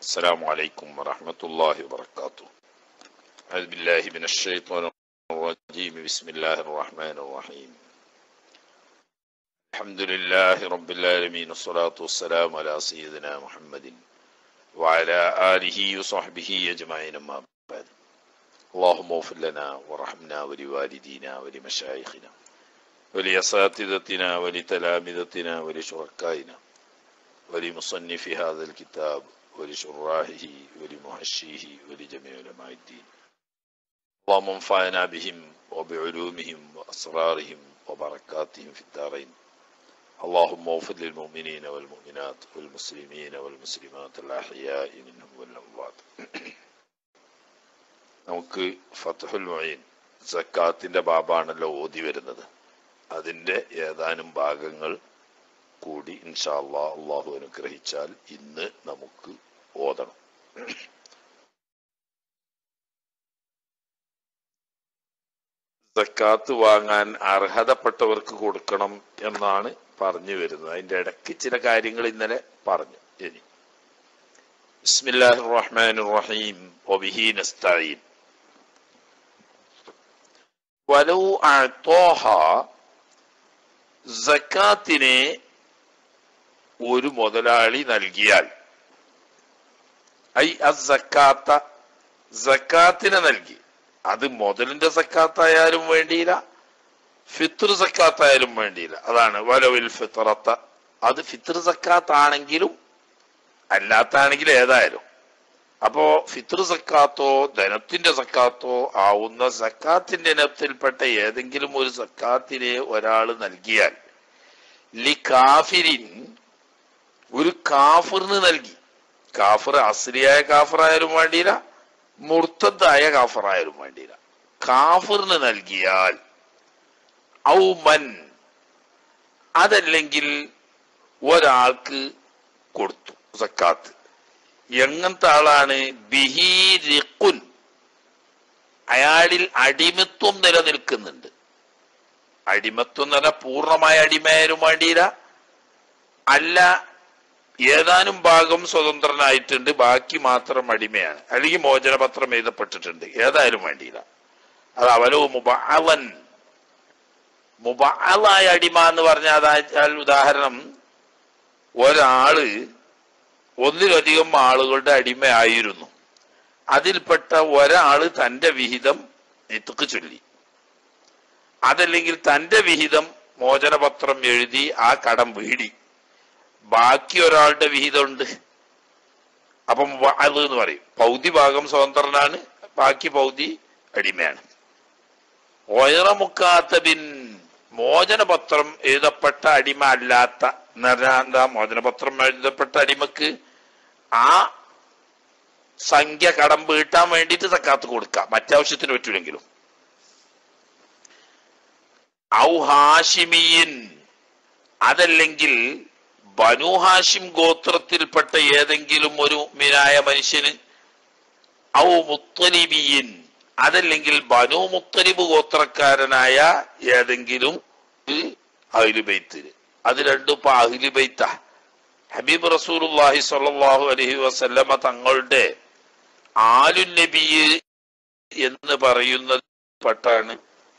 السلام عليكم ورحمة الله وبركاته أعوذ بالله من الشيطان الرجيم بسم الله الرحمن الرحيم الحمد لله رب العالمين والصلاة والسلام على سيدنا محمد وعلى آله وصحبه أجمعين أما بعد اللهم اغفر لنا وارحمنا ولوالدينا ولمشايخنا ولأساتذتنا ولتلامذتنا ولشركائنا ولمصنف هذا الكتاب ولشراحه ولمحشيه ولجميع علماء الدين اللهم انفعنا بهم وبعلومهم وأسرارهم وبركاتهم في الدارين اللهم اغفر للمؤمنين والمؤمنات والمسلمين والمسلمات الأحياء منهم والأموات നമുക്ക് ഫത്തുൽ മൊയ്ൻ സക്കാത്തിന്റെ ബാബാണല്ലോ ഓതി വരുന്നത് അതിന്റെ ഏതാനും ഭാഗങ്ങൾ കൂടി ഇൻഷാല്ലാ അള്ളാഹു അനുഗ്രഹിച്ചാൽ ഇന്ന് നമുക്ക് ഓതണം സക്കാത്ത് വാങ്ങാൻ അർഹതപ്പെട്ടവർക്ക് കൊടുക്കണം എന്നാണ് പറഞ്ഞു വരുന്നത് അതിന്റെ ഇടയ്ക്ക് ചില കാര്യങ്ങൾ ഇന്നലെ പറഞ്ഞു ഇനി ബിസ്മില്ലാഹിർ റഹ്മാനിർ റഹീം വബിഹി നസ്തഈൻ വലൗ അഅതാഹ സക്കാത്തിനെ ഒരു മുതലാളി നൽകിയാൽ ഐ അസക്കാത്ത സക്കാത്തിനെ നൽകി അത് മുതലിന്റെ സക്കാത്തായാലും വേണ്ടിയില്ല ഫിത്ർ സക്കാത്തായാലും വേണ്ടിയില്ല അതാണ് വലവിൽ ഫിത്രത്ത അത് ഫിത്ർ സക്കാത്താണെങ്കിലും അല്ലാത്താണെങ്കിലും ഏതായാലും അപ്പോ ഫിത്ർ സക്കാത്തോ ധനത്തിന്റെ സക്കാത്തോ ആവുന്ന സക്കാത്തിന്റെ ഇനത്തിൽപ്പെട്ട ഏതെങ്കിലും ഒരു സക്കാത്തിനെ ഒരാൾ നൽകിയാൽ ലി കാഫിരിൻ ഒരു കാഫിറിന് നൽകി കാഫർ അസ്ലിയായ കാഫറായാലും വേണ്ടിയില്ല മുർത്തദ്ദായ കാഫറായാലും വേണ്ടിയില്ല കാഫിറിന് നൽകിയാൽ ഔമൻ അതല്ലെങ്കിൽ ഒരാൾക്ക് കൊടുത്തു സക്കാത്ത് എങ്ങനത്തെ ആളാണ് ബിഹീരിക്കുൻ അയാളിൽ അടിമത്വം നിലനിൽക്കുന്നുണ്ട് അടിമത്വം എന്ന് പറഞ്ഞാൽ പൂർണ്ണമായ അടിമയായാലും വേണ്ടിയില്ല അല്ല ഏതാനും ഭാഗം സ്വതന്ത്രനായിട്ടുണ്ട് ബാക്കി മാത്രം അടിമയാണ് അല്ലെങ്കിൽ മോചനപത്രം എഴുതപ്പെട്ടിട്ടുണ്ട് ഏതായാലും വേണ്ടിയില്ല അത് അവലോ മുബഅവൻ മുബഅലായ അടിമ എന്ന് പറഞ്ഞാൽ അതാച്ചാൽ ഉദാഹരണം ഒരാള് ഒന്നിലധികം ആളുകളുടെ അടിമയായിരുന്നു അതിൽപ്പെട്ട ഒരാള് തന്റെ വിഹിതം എത്തുക്ക് ചൊല്ലി അതല്ലെങ്കിൽ തന്റെ വിഹിതം മോചനപത്രം എഴുതി ആ കടം വീടി ബാക്കി ഒരാളുടെ വിഹിതമുണ്ട് അപ്പം അത് എന്ന് പറയും പൗതി ഭാഗം സ്വതന്ത്രനാണ് ബാക്കി പൗതി അടിമയാണ് ഒയറമുക്കാത്തബിൻ മോചനപത്രം എഴുതപ്പെട്ട അടിമ അല്ലാത്ത എന്ന് പറഞ്ഞാൽ എന്താ മോചനപത്രം എഴുതപ്പെട്ട അടിമക്ക് ആ സംഖ്യ കടം വീട്ടാൻ വേണ്ടിയിട്ട് സക്കാത്ത് കൊടുക്കാം മറ്റാവശ്യത്തിന് പറ്റൂലെങ്കിലും ഔ ഹാഷിമിയൻ അതല്ലെങ്കിൽ ബനു ഹാഷിം ഗോത്രത്തിൽപ്പെട്ട ഏതെങ്കിലും ഒരു മിനായ മനുഷ്യന് ഔ മുത്തലിബിയൻ അതല്ലെങ്കിൽ ബനു മുത്തലിബ് ഗോത്രക്കാരനായ ഏതെങ്കിലും അഹിലുബൈത്തിന് അത് രണ്ടും ഇപ്പൊ അഹിലുബൈത്ത ഹബീബ് റസൂലുല്ലാഹി സ്വല്ലല്ലാഹു അലൈഹി വസല്ലമ തങ്ങളുടെ ആലു നബി എന്ന് പറയുന്നത് പെട്ടാണ്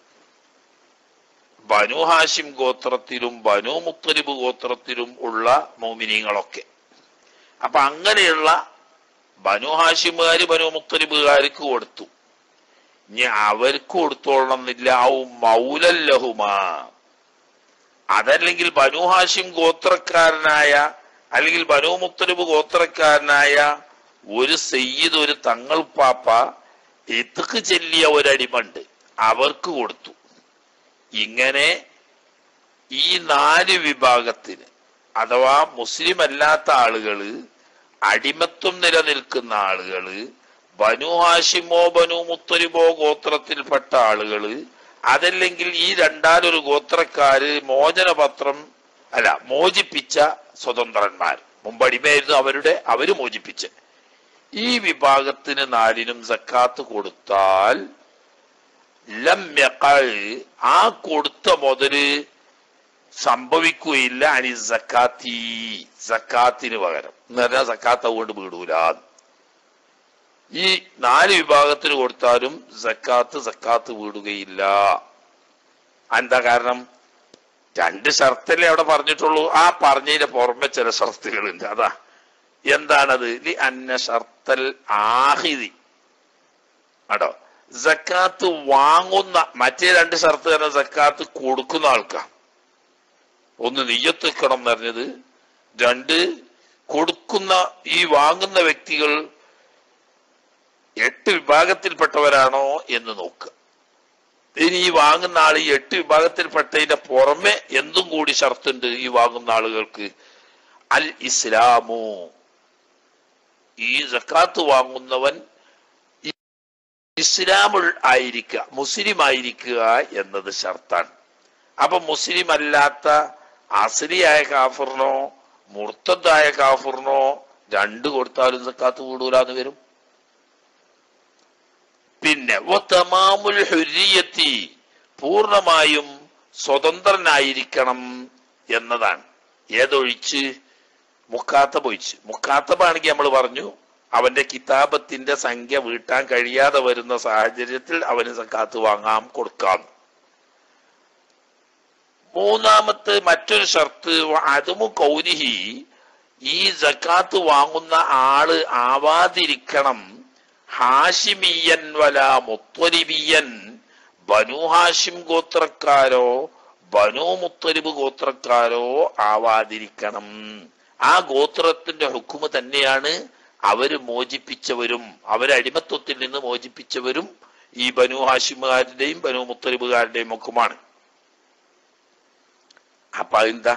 ബനു ഹാഷിം ഗോത്രത്തിലും ബനു മുത്തലിബ് ഗോത്രത്തിലും ഉള്ള മോമിനിയങ്ങളൊക്കെ അപ്പൊ അങ്ങനെയുള്ള ബനു ഹാഷിമുകാര് ബനു മുത്തലിബുകാർക്ക് കൊടുത്തു ഇനി അവർക്ക് കൊടുത്തോളണം എന്നില്ല ഔ മൗലല്ലഹുമാ അതല്ലെങ്കിൽ ബനു ഹാഷിം ഗോത്രക്കാരനായ അല്ലെങ്കിൽ ബനു മുത്തലിബ് ഗോത്രക്കാരനായ ഒരു സയ്യിദ് ഒരു തങ്ങൾ പാപ്പ എത്തുക്ക് ചെല്ലിയ ഒരടിമണ്ട് അവർക്ക് കൊടുത്തു ഇങ്ങനെ ഈ നാല് വിഭാഗത്തിന് അഥവാ മുസ്ലിം അല്ലാത്ത ആളുകള് അടിമത്വം നിലനിൽക്കുന്ന ആളുകള് ബനു ഹാഷിമോ ബനു മുത്തലിബോ ഗോത്രത്തിൽപ്പെട്ട ആളുകള് അതല്ലെങ്കിൽ ഈ രണ്ടാലൊരു ഗോത്രക്കാര് മോചനപത്രം അല്ല മോചിപ്പിച്ച സ്വതന്ത്രന്മാർ മുമ്പ് അടിമയായിരുന്നു അവരുടെ അവര് മോചിപ്പിച്ച് ഈ വിഭാഗത്തിന് നാലിനും സക്കാത്ത് കൊടുത്താൽ ലം യഖൽ ആ കൊടുത്ത മുതല് സംഭവിക്കുകയില്ല അനി സക്കാത്തി സക്കാത്തിന് പകരം എന്ന് പറഞ്ഞാൽ സക്കാത്ത് അതുകൊണ്ട് വീടൂല ഈ നാല് വിഭാഗത്തിന് കൊടുത്താലും സക്കാത്ത് സക്കാത്ത് വീടുകയില്ല എന്താ കാരണം രണ്ട് ഷർത്തല്ലേ അവിടെ പറഞ്ഞിട്ടുള്ളൂ ആ പറഞ്ഞതിന്റെ പുറമെ ചില ഷർത്തുകളുണ്ട് അതാ എന്താണത് ലി അന്ന ഷർത്തൽ ആഹിതി കേട്ടോ സക്കാത്ത് വാങ്ങുന്ന മറ്റേ രണ്ട് ഷർത്ത് തന്നെ സക്കാത്ത് കൊടുക്കുന്ന ആൾക്കാ ഒന്ന് നെയ്യത്ത് വെക്കണം എന്ന് പറഞ്ഞത് രണ്ട് കൊടുക്കുന്ന ഈ വാങ്ങുന്ന വ്യക്തികൾ എട്ട് വിഭാഗത്തിൽപ്പെട്ടവരാണോ എന്ന് നോക്കുക ഇനി ഈ വാങ്ങുന്ന ആൾ ഈ എട്ട് വിഭാഗത്തിൽപ്പെട്ടതിന്റെ പുറമെ എന്തും കൂടി ഷർത്തുണ്ട് ഈ വാങ്ങുന്ന ആളുകൾക്ക് അൽ ഇസ്ലാമു ഈ സക്കാത്ത് വാങ്ങുന്നവൻ ഇസ്ലാമുൾ ആയിരിക്കുക മുസ്ലിം ആയിരിക്കുക എന്നത് ഷർത്താണ് അപ്പൊ മുസ്ലിം അല്ലാത്ത അസലിയായ കാഫറിനോ മുർത്തദ്ദായ കാഫറിനോ രണ്ട് കൊടുത്താലും സക്കാത്ത് കൂടൂലെന്ന് വരും പിന്നെ വതമാമുൽ ഹുരിയത്തി പൂർണ്ണമായും സ്വതന്ത്രനായിരിക്കണം എന്നതാണ് ഏതൊഴിച്ച് മുക്കാത്തബ് ഒഴിച്ച് മുക്കാത്തബ് ആണെങ്കിൽ നമ്മൾ പറഞ്ഞു അവന്റെ കിതാബത്തിന്റെ സംഖ്യ വീട്ടാൻ കഴിയാതെ വരുന്ന സാഹചര്യത്തിൽ അവന് സക്കാത്ത് വാങ്ങാം കൊടുക്കാം മൂന്നാമത്തെ മറ്റൊരു ഷർത്ത് അതുമു കൗരിഹി ഈ സക്കാത്ത് വാങ്ങുന്ന ആള് ആവാതിരിക്കണം ഹാഷിമിയൻ വല മുത്വരിബിയൻ ബനു ഹാഷിം ഗോത്രക്കാരോ ബനു മുത്തരിബ് ഗോത്രക്കാരോ ആവാതിരിക്കണം ആ ഗോത്രത്തിന്റെ ഹുക്കുമ് തന്നെയാണ് അവര് മോചിപ്പിച്ചവരും അവരെ അടിമത്വത്തിൽ നിന്ന് മോചിപ്പിച്ചവരും ഈ ബനു ഹാഷിമുകാരുടെയും ബനു മുത്തരിബുകാരുടെയും ഹുക്കുമാണ് അപ്പൊ അതെന്താ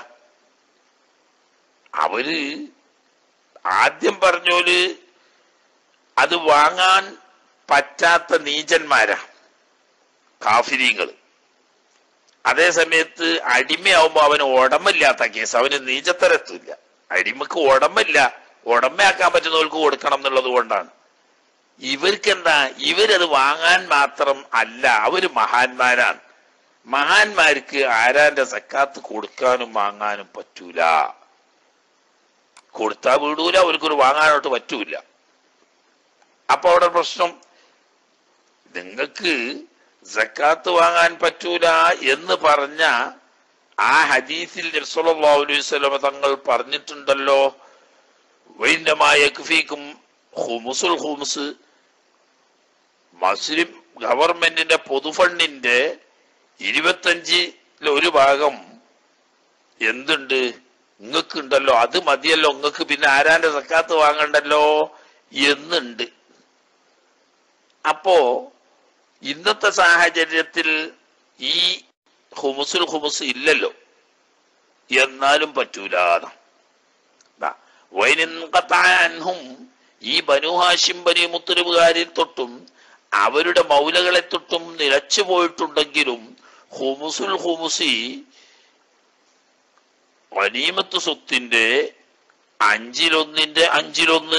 അവര് ആദ്യം പറഞ്ഞോല് അത് വാങ്ങാൻ പറ്റാത്ത നീചന്മാരാ കാഫിരീങ്ങൾ അതേ സമയത്ത് അടിമയാവുമ്പോ അവന് ഉടമില്ലാത്ത കേസ് അവന് നീചത്തരത്തില്ല അടിമക്ക് ഉടമില്ല ഉടമയാക്കാൻ പറ്റുന്നവർക്ക് കൊടുക്കണം എന്നുള്ളത് കൊണ്ടാണ് ഇവർക്ക് എന്താ ഇവരത് വാങ്ങാൻ മാത്രം അല്ല അവര് മഹാന്മാരാണ് മഹാന്മാർക്ക് ആരാന്റെ സക്കാത്ത് കൊടുക്കാനും വാങ്ങാനും പറ്റൂല കൊടുത്താ വീടൂല അവർക്കൊരു വാങ്ങാനോട്ട് പറ്റൂല അപ്പൊ അവിടെ പ്രശ്നം നിങ്ങൾക്ക് സക്കാത്ത് വാങ്ങാൻ പറ്റൂല എന്ന് പറഞ്ഞ ആ ഹദീസിൽ നബ്സല്ലാ അലൈഹി സ്വലമ തങ്ങൾ പറഞ്ഞിട്ടുണ്ടല്ലോ വൈന്യമായ കുഫീക്കും ഹുമുസുൽ ഹുമുസ് മുസ്ലിം ഗവൺമെന്റിന്റെ പൊതുഫണ്ടിന്റെ ഇരുപത്തഞ്ചിൽ ഒരു ഭാഗം എന്തുണ്ട് നിങ്ങൾക്ക് ഉണ്ടല്ലോ അത് മതിയല്ലോ നിങ്ങൾക്ക് പിന്നെ ആരാന്റെ സക്കാത്ത് വാങ്ങണ്ടല്ലോ എന്നുണ്ട് അപ്പോ ഇന്നത്തെ സാഹചര്യത്തിൽ ഈ ഹുമുസുൽ ഹുമുസ് ഇല്ലല്ലോ എന്നാലും പറ്റൂലാന്ന് വൈനിൻകത്താൻഹും ഈ ബനുഹാഷിം ബനി മുത്തരിവുകാരിൽ തൊട്ടും അവരുടെ മൗലകളെ തൊട്ടും നിലച്ചു പോയിട്ടുണ്ടെങ്കിലും ഹുമുസുൽ ഹുമുസി വനീമത്ത് സ്വത്തിന്റെ അഞ്ചിലൊന്നിന്റെ അഞ്ചിലൊന്ന്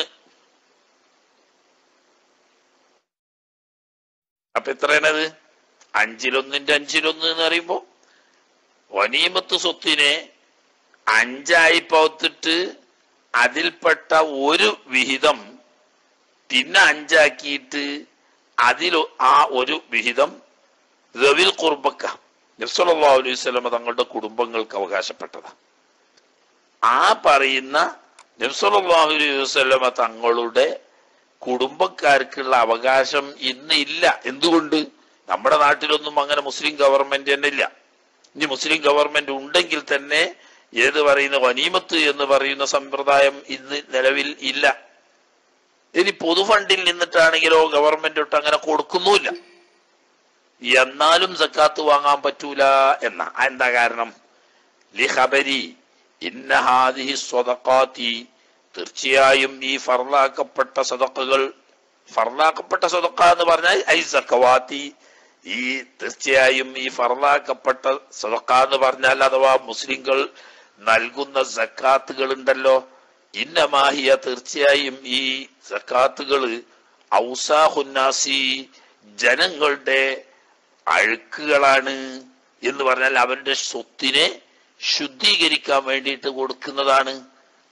അപ്പൊ എത്രയാണത് അഞ്ചിലൊന്നിന്റെ അഞ്ചിലൊന്ന് എന്ന് പറയുമ്പോ വനീമത്ത് സ്വത്തിനെ അഞ്ചായി പൗത്തിട്ട് അതിൽപ്പെട്ട ഒരു വിഹിതം പിന്നെ അഞ്ചാക്കിയിട്ട് അതിൽ ആ ഒരു വിഹിതം റവിൽ കുർബക്ക നബ്സല്ലാ അലൈഹി സ്വലമ തങ്ങളുടെ കുടുംബങ്ങൾക്ക് അവകാശപ്പെട്ടതാ ആ പറയുന്ന നബ്സല്ലാഹു അലൈഹി വസ്ലമ തങ്ങളുടെ കുടുംബക്കാർക്കുള്ള അവകാശം ഇന്ന് ഇല്ല എന്തുകൊണ്ട് നമ്മുടെ നാട്ടിലൊന്നും അങ്ങനെ മുസ്ലിം ഗവൺമെന്റ് തന്നെ ഇല്ല ഇനി മുസ്ലിം ഗവൺമെന്റ് ഉണ്ടെങ്കിൽ തന്നെ ഏത് പറയുന്ന വനീമത്ത് എന്ന് പറയുന്ന സമ്പ്രദായം ഇന്ന് നിലവിൽ ഇല്ല ഇനി പൊതുഫണ്ടിൽ നിന്നിട്ടാണെങ്കിലോ ഗവൺമെന്റ് ഒട്ട് അങ്ങനെ കൊടുക്കുന്നുമില്ല എന്നാലും സക്കാത്ത് വാങ്ങാൻ പറ്റൂല എന്ന എന്താ കാരണം ലിഹബരി ഇന്നഹാദിഹി സ്വതക്കാത്തി തീർച്ചയായും ഈ ഫർലാക്കപ്പെട്ട സദക്കകൾ ഫർലാക്കപ്പെട്ട സദക്ക എന്ന് പറഞ്ഞാൽ ഐ സക്കവാത്തി ഈ തീർച്ചയായും ഈ ഫർലാക്കപ്പെട്ട സദക്ക എന്ന് പറഞ്ഞാൽ അഥവാ മുസ്ലിങ്ങൾ നൽകുന്ന സക്കാത്തുകൾ ഉണ്ടല്ലോ ഇന്നമാഹിയ തീർച്ചയായും ഈ സക്കാത്തുകള് ഔസാഹുന്നാസി ജനങ്ങളുടെ അഴുക്കുകളാണ് എന്ന് പറഞ്ഞാൽ അവന്റെ സ്വത്തിനെ ശുദ്ധീകരിക്കാൻ വേണ്ടിയിട്ട് കൊടുക്കുന്നതാണ്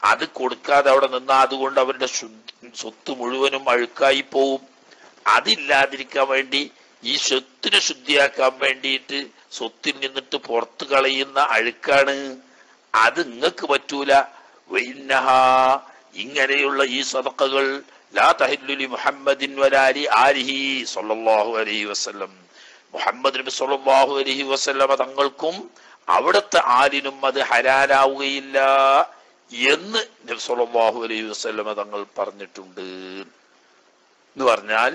അത് കൊടുക്കാതെ അവിടെ നിന്നാ അതുകൊണ്ട് അവരുടെ ശുദ്ധ- സ്വത്ത് മുഴുവനും അഴുക്കായി പോവും അതില്ലാതിരിക്കാൻ വേണ്ടി ഈ സ്വത്തിനെ ശുദ്ധിയാക്കാൻ വേണ്ടിയിട്ട് സ്വത്തിൽ നിന്നിട്ട് പുറത്തു കളയുന്ന അഴുക്കാണ് അത് നിങ്ങൾക്ക് പറ്റൂല വൈന്നഹാ ഇങ്ങനെയുള്ള ഈ സദക്കകൾ ലാ തഹില്ലുലി മുഹമ്മദിൻ വലാലി ആലിഹി സല്ലല്ലാഹു അലൈഹി വസല്ലം മുഹമ്മദ് നബി സല്ലല്ലാഹു അലൈഹി വസല്ലമ തങ്ങൾക്കും അവിടുത്തെ ആലിനും അത് ഹലാലാവുകയില്ല എന്ന് നബി സല്ലല്ലാഹു അലൈഹി വസല്ലമ തങ്ങൾ പറഞ്ഞിട്ടുണ്ട് എന്ന് പറഞ്ഞാൽ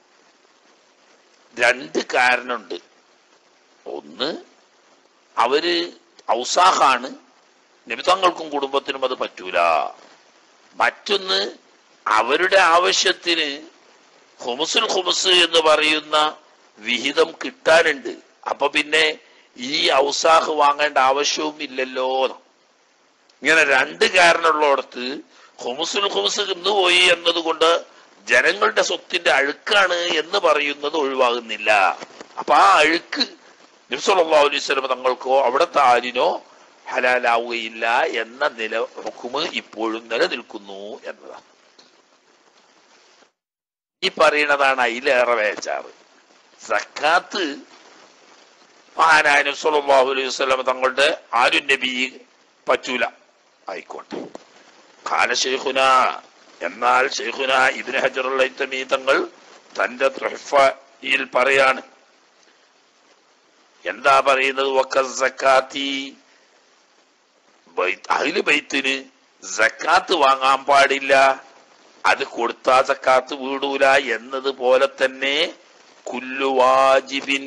രണ്ട് കാരണമുണ്ട് ഒന്ന് അവര് ഔസാഹാണ് നിമിത്തങ്ങൾക്കും കുടുംബത്തിനും അത് പറ്റൂല മറ്റൊന്ന് അവരുടെ ആവശ്യത്തിന് ഹുമുസുൽ ഹുമുസ് എന്ന് പറയുന്ന വിഹിതം കിട്ടാനുണ്ട് അപ്പൊ പിന്നെ ഈ ഔസാഹ് വാങ്ങേണ്ട ആവശ്യവും ഇല്ലല്ലോ ഇങ്ങനെ രണ്ട് കാരണമുള്ളിടത്ത് ഹുമുസുൽ ഹുമുസ് നിന്നുപോയി എന്നതുകൊണ്ട് ജനങ്ങളുടെ സ്വത്തിന്റെ അഴുക്കാണ് എന്ന് പറയുന്നത് ഒഴിവാകുന്നില്ല അപ്പൊ ആ അഴുക്ക് നബ്സല്ലാ അലൈഹി സ്വലം തങ്ങൾക്കോ അവിടുത്തെ ആരിനോ ഹലാലാവുകയില്ല എന്ന നില ഹുക്കുമ് ഇപ്പോഴും നിലനിൽക്കുന്നു എന്നതാണ് ഈ പറയുന്നതാണ് അതിലേറെ വേച്ചാറ് സക്കാത്ത് മഹാനായ നബ്സല്ലാഹു അലൈഹി വസ്ലം തങ്ങളുടെ ആരും നബി പറ്റൂല ആയിക്കോട്ടെ കാല ഷെയ്ഖുന എന്നാൽ ഷെയ്ഖുന ഇബ്നു ഹജറുൽ ഹൈത്തമി തങ്ങൾ തന്റെ തുഹഫയിൽ പറയാണ് എന്താ പറയുന്നത് വക്ക സക്കാത്തി അഹില് ബൈത്തിന് സക്കാത്ത് വാങ്ങാൻ പാടില്ല അത് കൊടുത്താ സക്കാത്ത് വീടൂല എന്നതുപോലെ തന്നെ കുല്ലു വാജിബിൻ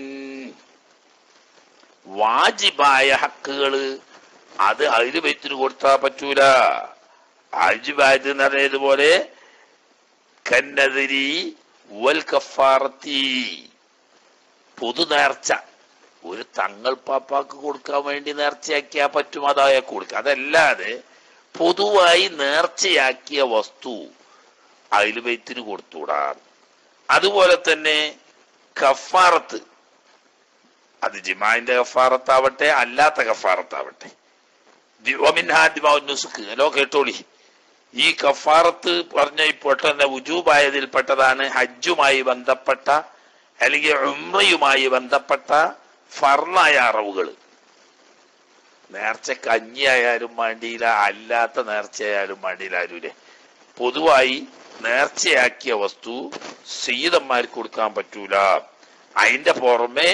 വാജിബായ ഹക്കുകള് അത് അഹില് ബൈത്തിന് കൊടുത്താ പറ്റൂല വാജിബായത് എന്ന് പറഞ്ഞതുപോലെ കന്നതിരി വൽ കഫാറത്തി പൊതു നേർച്ച ഒരു തങ്ങൾ പാപ്പാക്ക് കൊടുക്കാൻ വേണ്ടി നേർച്ചയാക്കിയാ പറ്റും അതായ കൊടുക്കുക അതല്ലാതെ പൊതുവായി നേർച്ചയാക്കിയ വസ്തു അയില് ബൈത്തിന് കൊടുത്തുകൂടാ അതുപോലെ തന്നെ കഫാറത്ത് അത് ജിമാന്റെ കഫാറത്താവട്ടെ അല്ലാത്ത കഫാറത്താവട്ടെ നുസുക്ക് ഹലോ കേട്ടോളി ഈ കഫാറത്ത് പറഞ്ഞ പെട്ടെന്ന് ഉജൂബായതിൽ പെട്ടതാണ് ഹജ്ജുമായി ബന്ധപ്പെട്ട അല്ലെങ്കിൽ ഉമ്രയുമായി ബന്ധപ്പെട്ട ഫർണായ അറവുകൾ നേർച്ച കഞ്ഞിയായാലും വേണ്ടിയില്ല അല്ലാത്ത നേർച്ചയായാലും വേണ്ടിയില്ല ആരുല്ലേ പൊതുവായി നേർച്ചയാക്കിയ വസ്തു സീതന്മാർക്ക് കൊടുക്കാൻ പറ്റൂല അതിന്റെ പുറമെ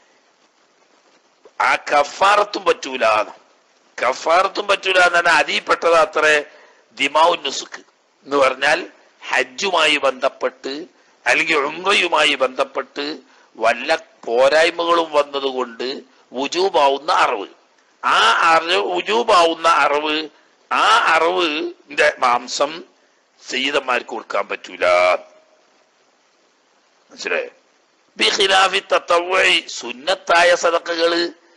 ആ കഫാറത്തും പറ്റൂല കഫാറത്തും പറ്റൂല എന്ന് പറഞ്ഞാൽ അതിൽപ്പെട്ടത് അത്ര ദിമാവുൻ നുസുക്ക് എന്ന് പറഞ്ഞാൽ ഹജ്ജുമായി ബന്ധപ്പെട്ട് അല്ലെങ്കിൽ ഉംറയുമായി ബന്ധപ്പെട്ട് വല്ല പോരായ്മകളും വന്നതുകൊണ്ട് ഉജൂബാവുന്ന അറിവ് ആ അറിവ് ഉജൂബാവുന്ന അറിവ് ആ അറിവിന്റെ മാംസം സീതന്മാർക്ക് കൊടുക്കാൻ പറ്റൂല മനസ്സിലായോ ബിഖിലാഫി തത്തവഴി സുന്നത്തായ സദക്കകള്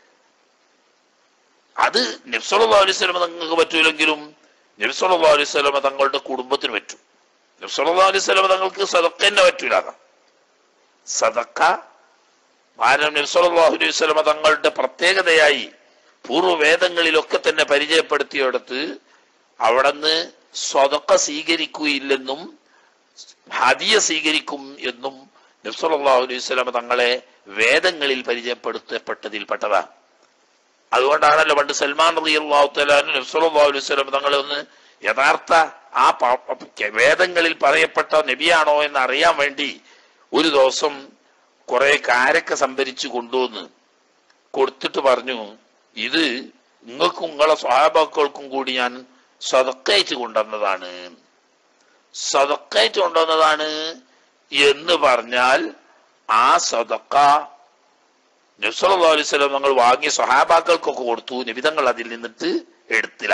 അത് നബ്സല്ലാ അലൈഹി സ്വലമ തങ്ങൾക്ക് പറ്റൂലെങ്കിലും നബ്സല്ലാ അലൈഹി സ്വലമ തങ്ങളുടെ കുടുംബത്തിന് പറ്റും നബ്സല്ലാ അലൈഹി സ്വലമ തങ്ങൾക്ക് സദക്ക തന്നെ പറ്റൂല സദക്ക ഭാരം നബ്സല്ലാഹു അലൈഹി സ്വലമ തങ്ങളുടെ പ്രത്യേകതയായി പൂർവ്വവേദങ്ങളിലൊക്കെ തന്നെ പരിചയപ്പെടുത്തിയെടുത്ത് അവിടുന്ന് സ്വതക്ക സ്വീകരിക്കുകയില്ലെന്നും ഹദിയ സ്വീകരിക്കും എന്നും നബ്സല്ലാഹു അലൈഹി സ്വലമ തങ്ങളെ വേദങ്ങളിൽ പരിചയപ്പെടുത്തപ്പെട്ടതിൽപ്പെട്ടതാ അതുകൊണ്ടാണല്ലോ പണ്ട് സൽമാൻ റതി അള്ളാഹു തലാനു നബ്സല്ലാഹു അലൈഹി സ്വലം തങ്ങളെ ഒന്ന് യഥാർത്ഥ ആ പ- വേദങ്ങളിൽ പറയപ്പെട്ട നബിയാണോ എന്ന് അറിയാൻ വേണ്ടി ഒരു ദിവസം കുറെ കാരക്ക സംഭരിച്ചു കൊണ്ടുവന്ന് കൊടുത്തിട്ട് പറഞ്ഞു ഇത് നിങ്ങൾക്കും നിങ്ങളെ സ്വഹാബാക്കൾക്കും കൂടി ഞാൻ സതക്കയച്ച് കൊണ്ടുവന്നതാണ് സതക്കയച്ച് കൊണ്ടുവന്നതാണ് എന്ന് പറഞ്ഞാൽ ആ സതക്ക നബ്സല്ലാ അലൈഹി സ്വലം ഞങ്ങൾ വാങ്ങിയ സ്വഹാബാക്കൾക്കൊക്കെ കൊടുത്തു നിബിതങ്ങൾ അതിൽ നിന്നിട്ട് എടുത്തില്ല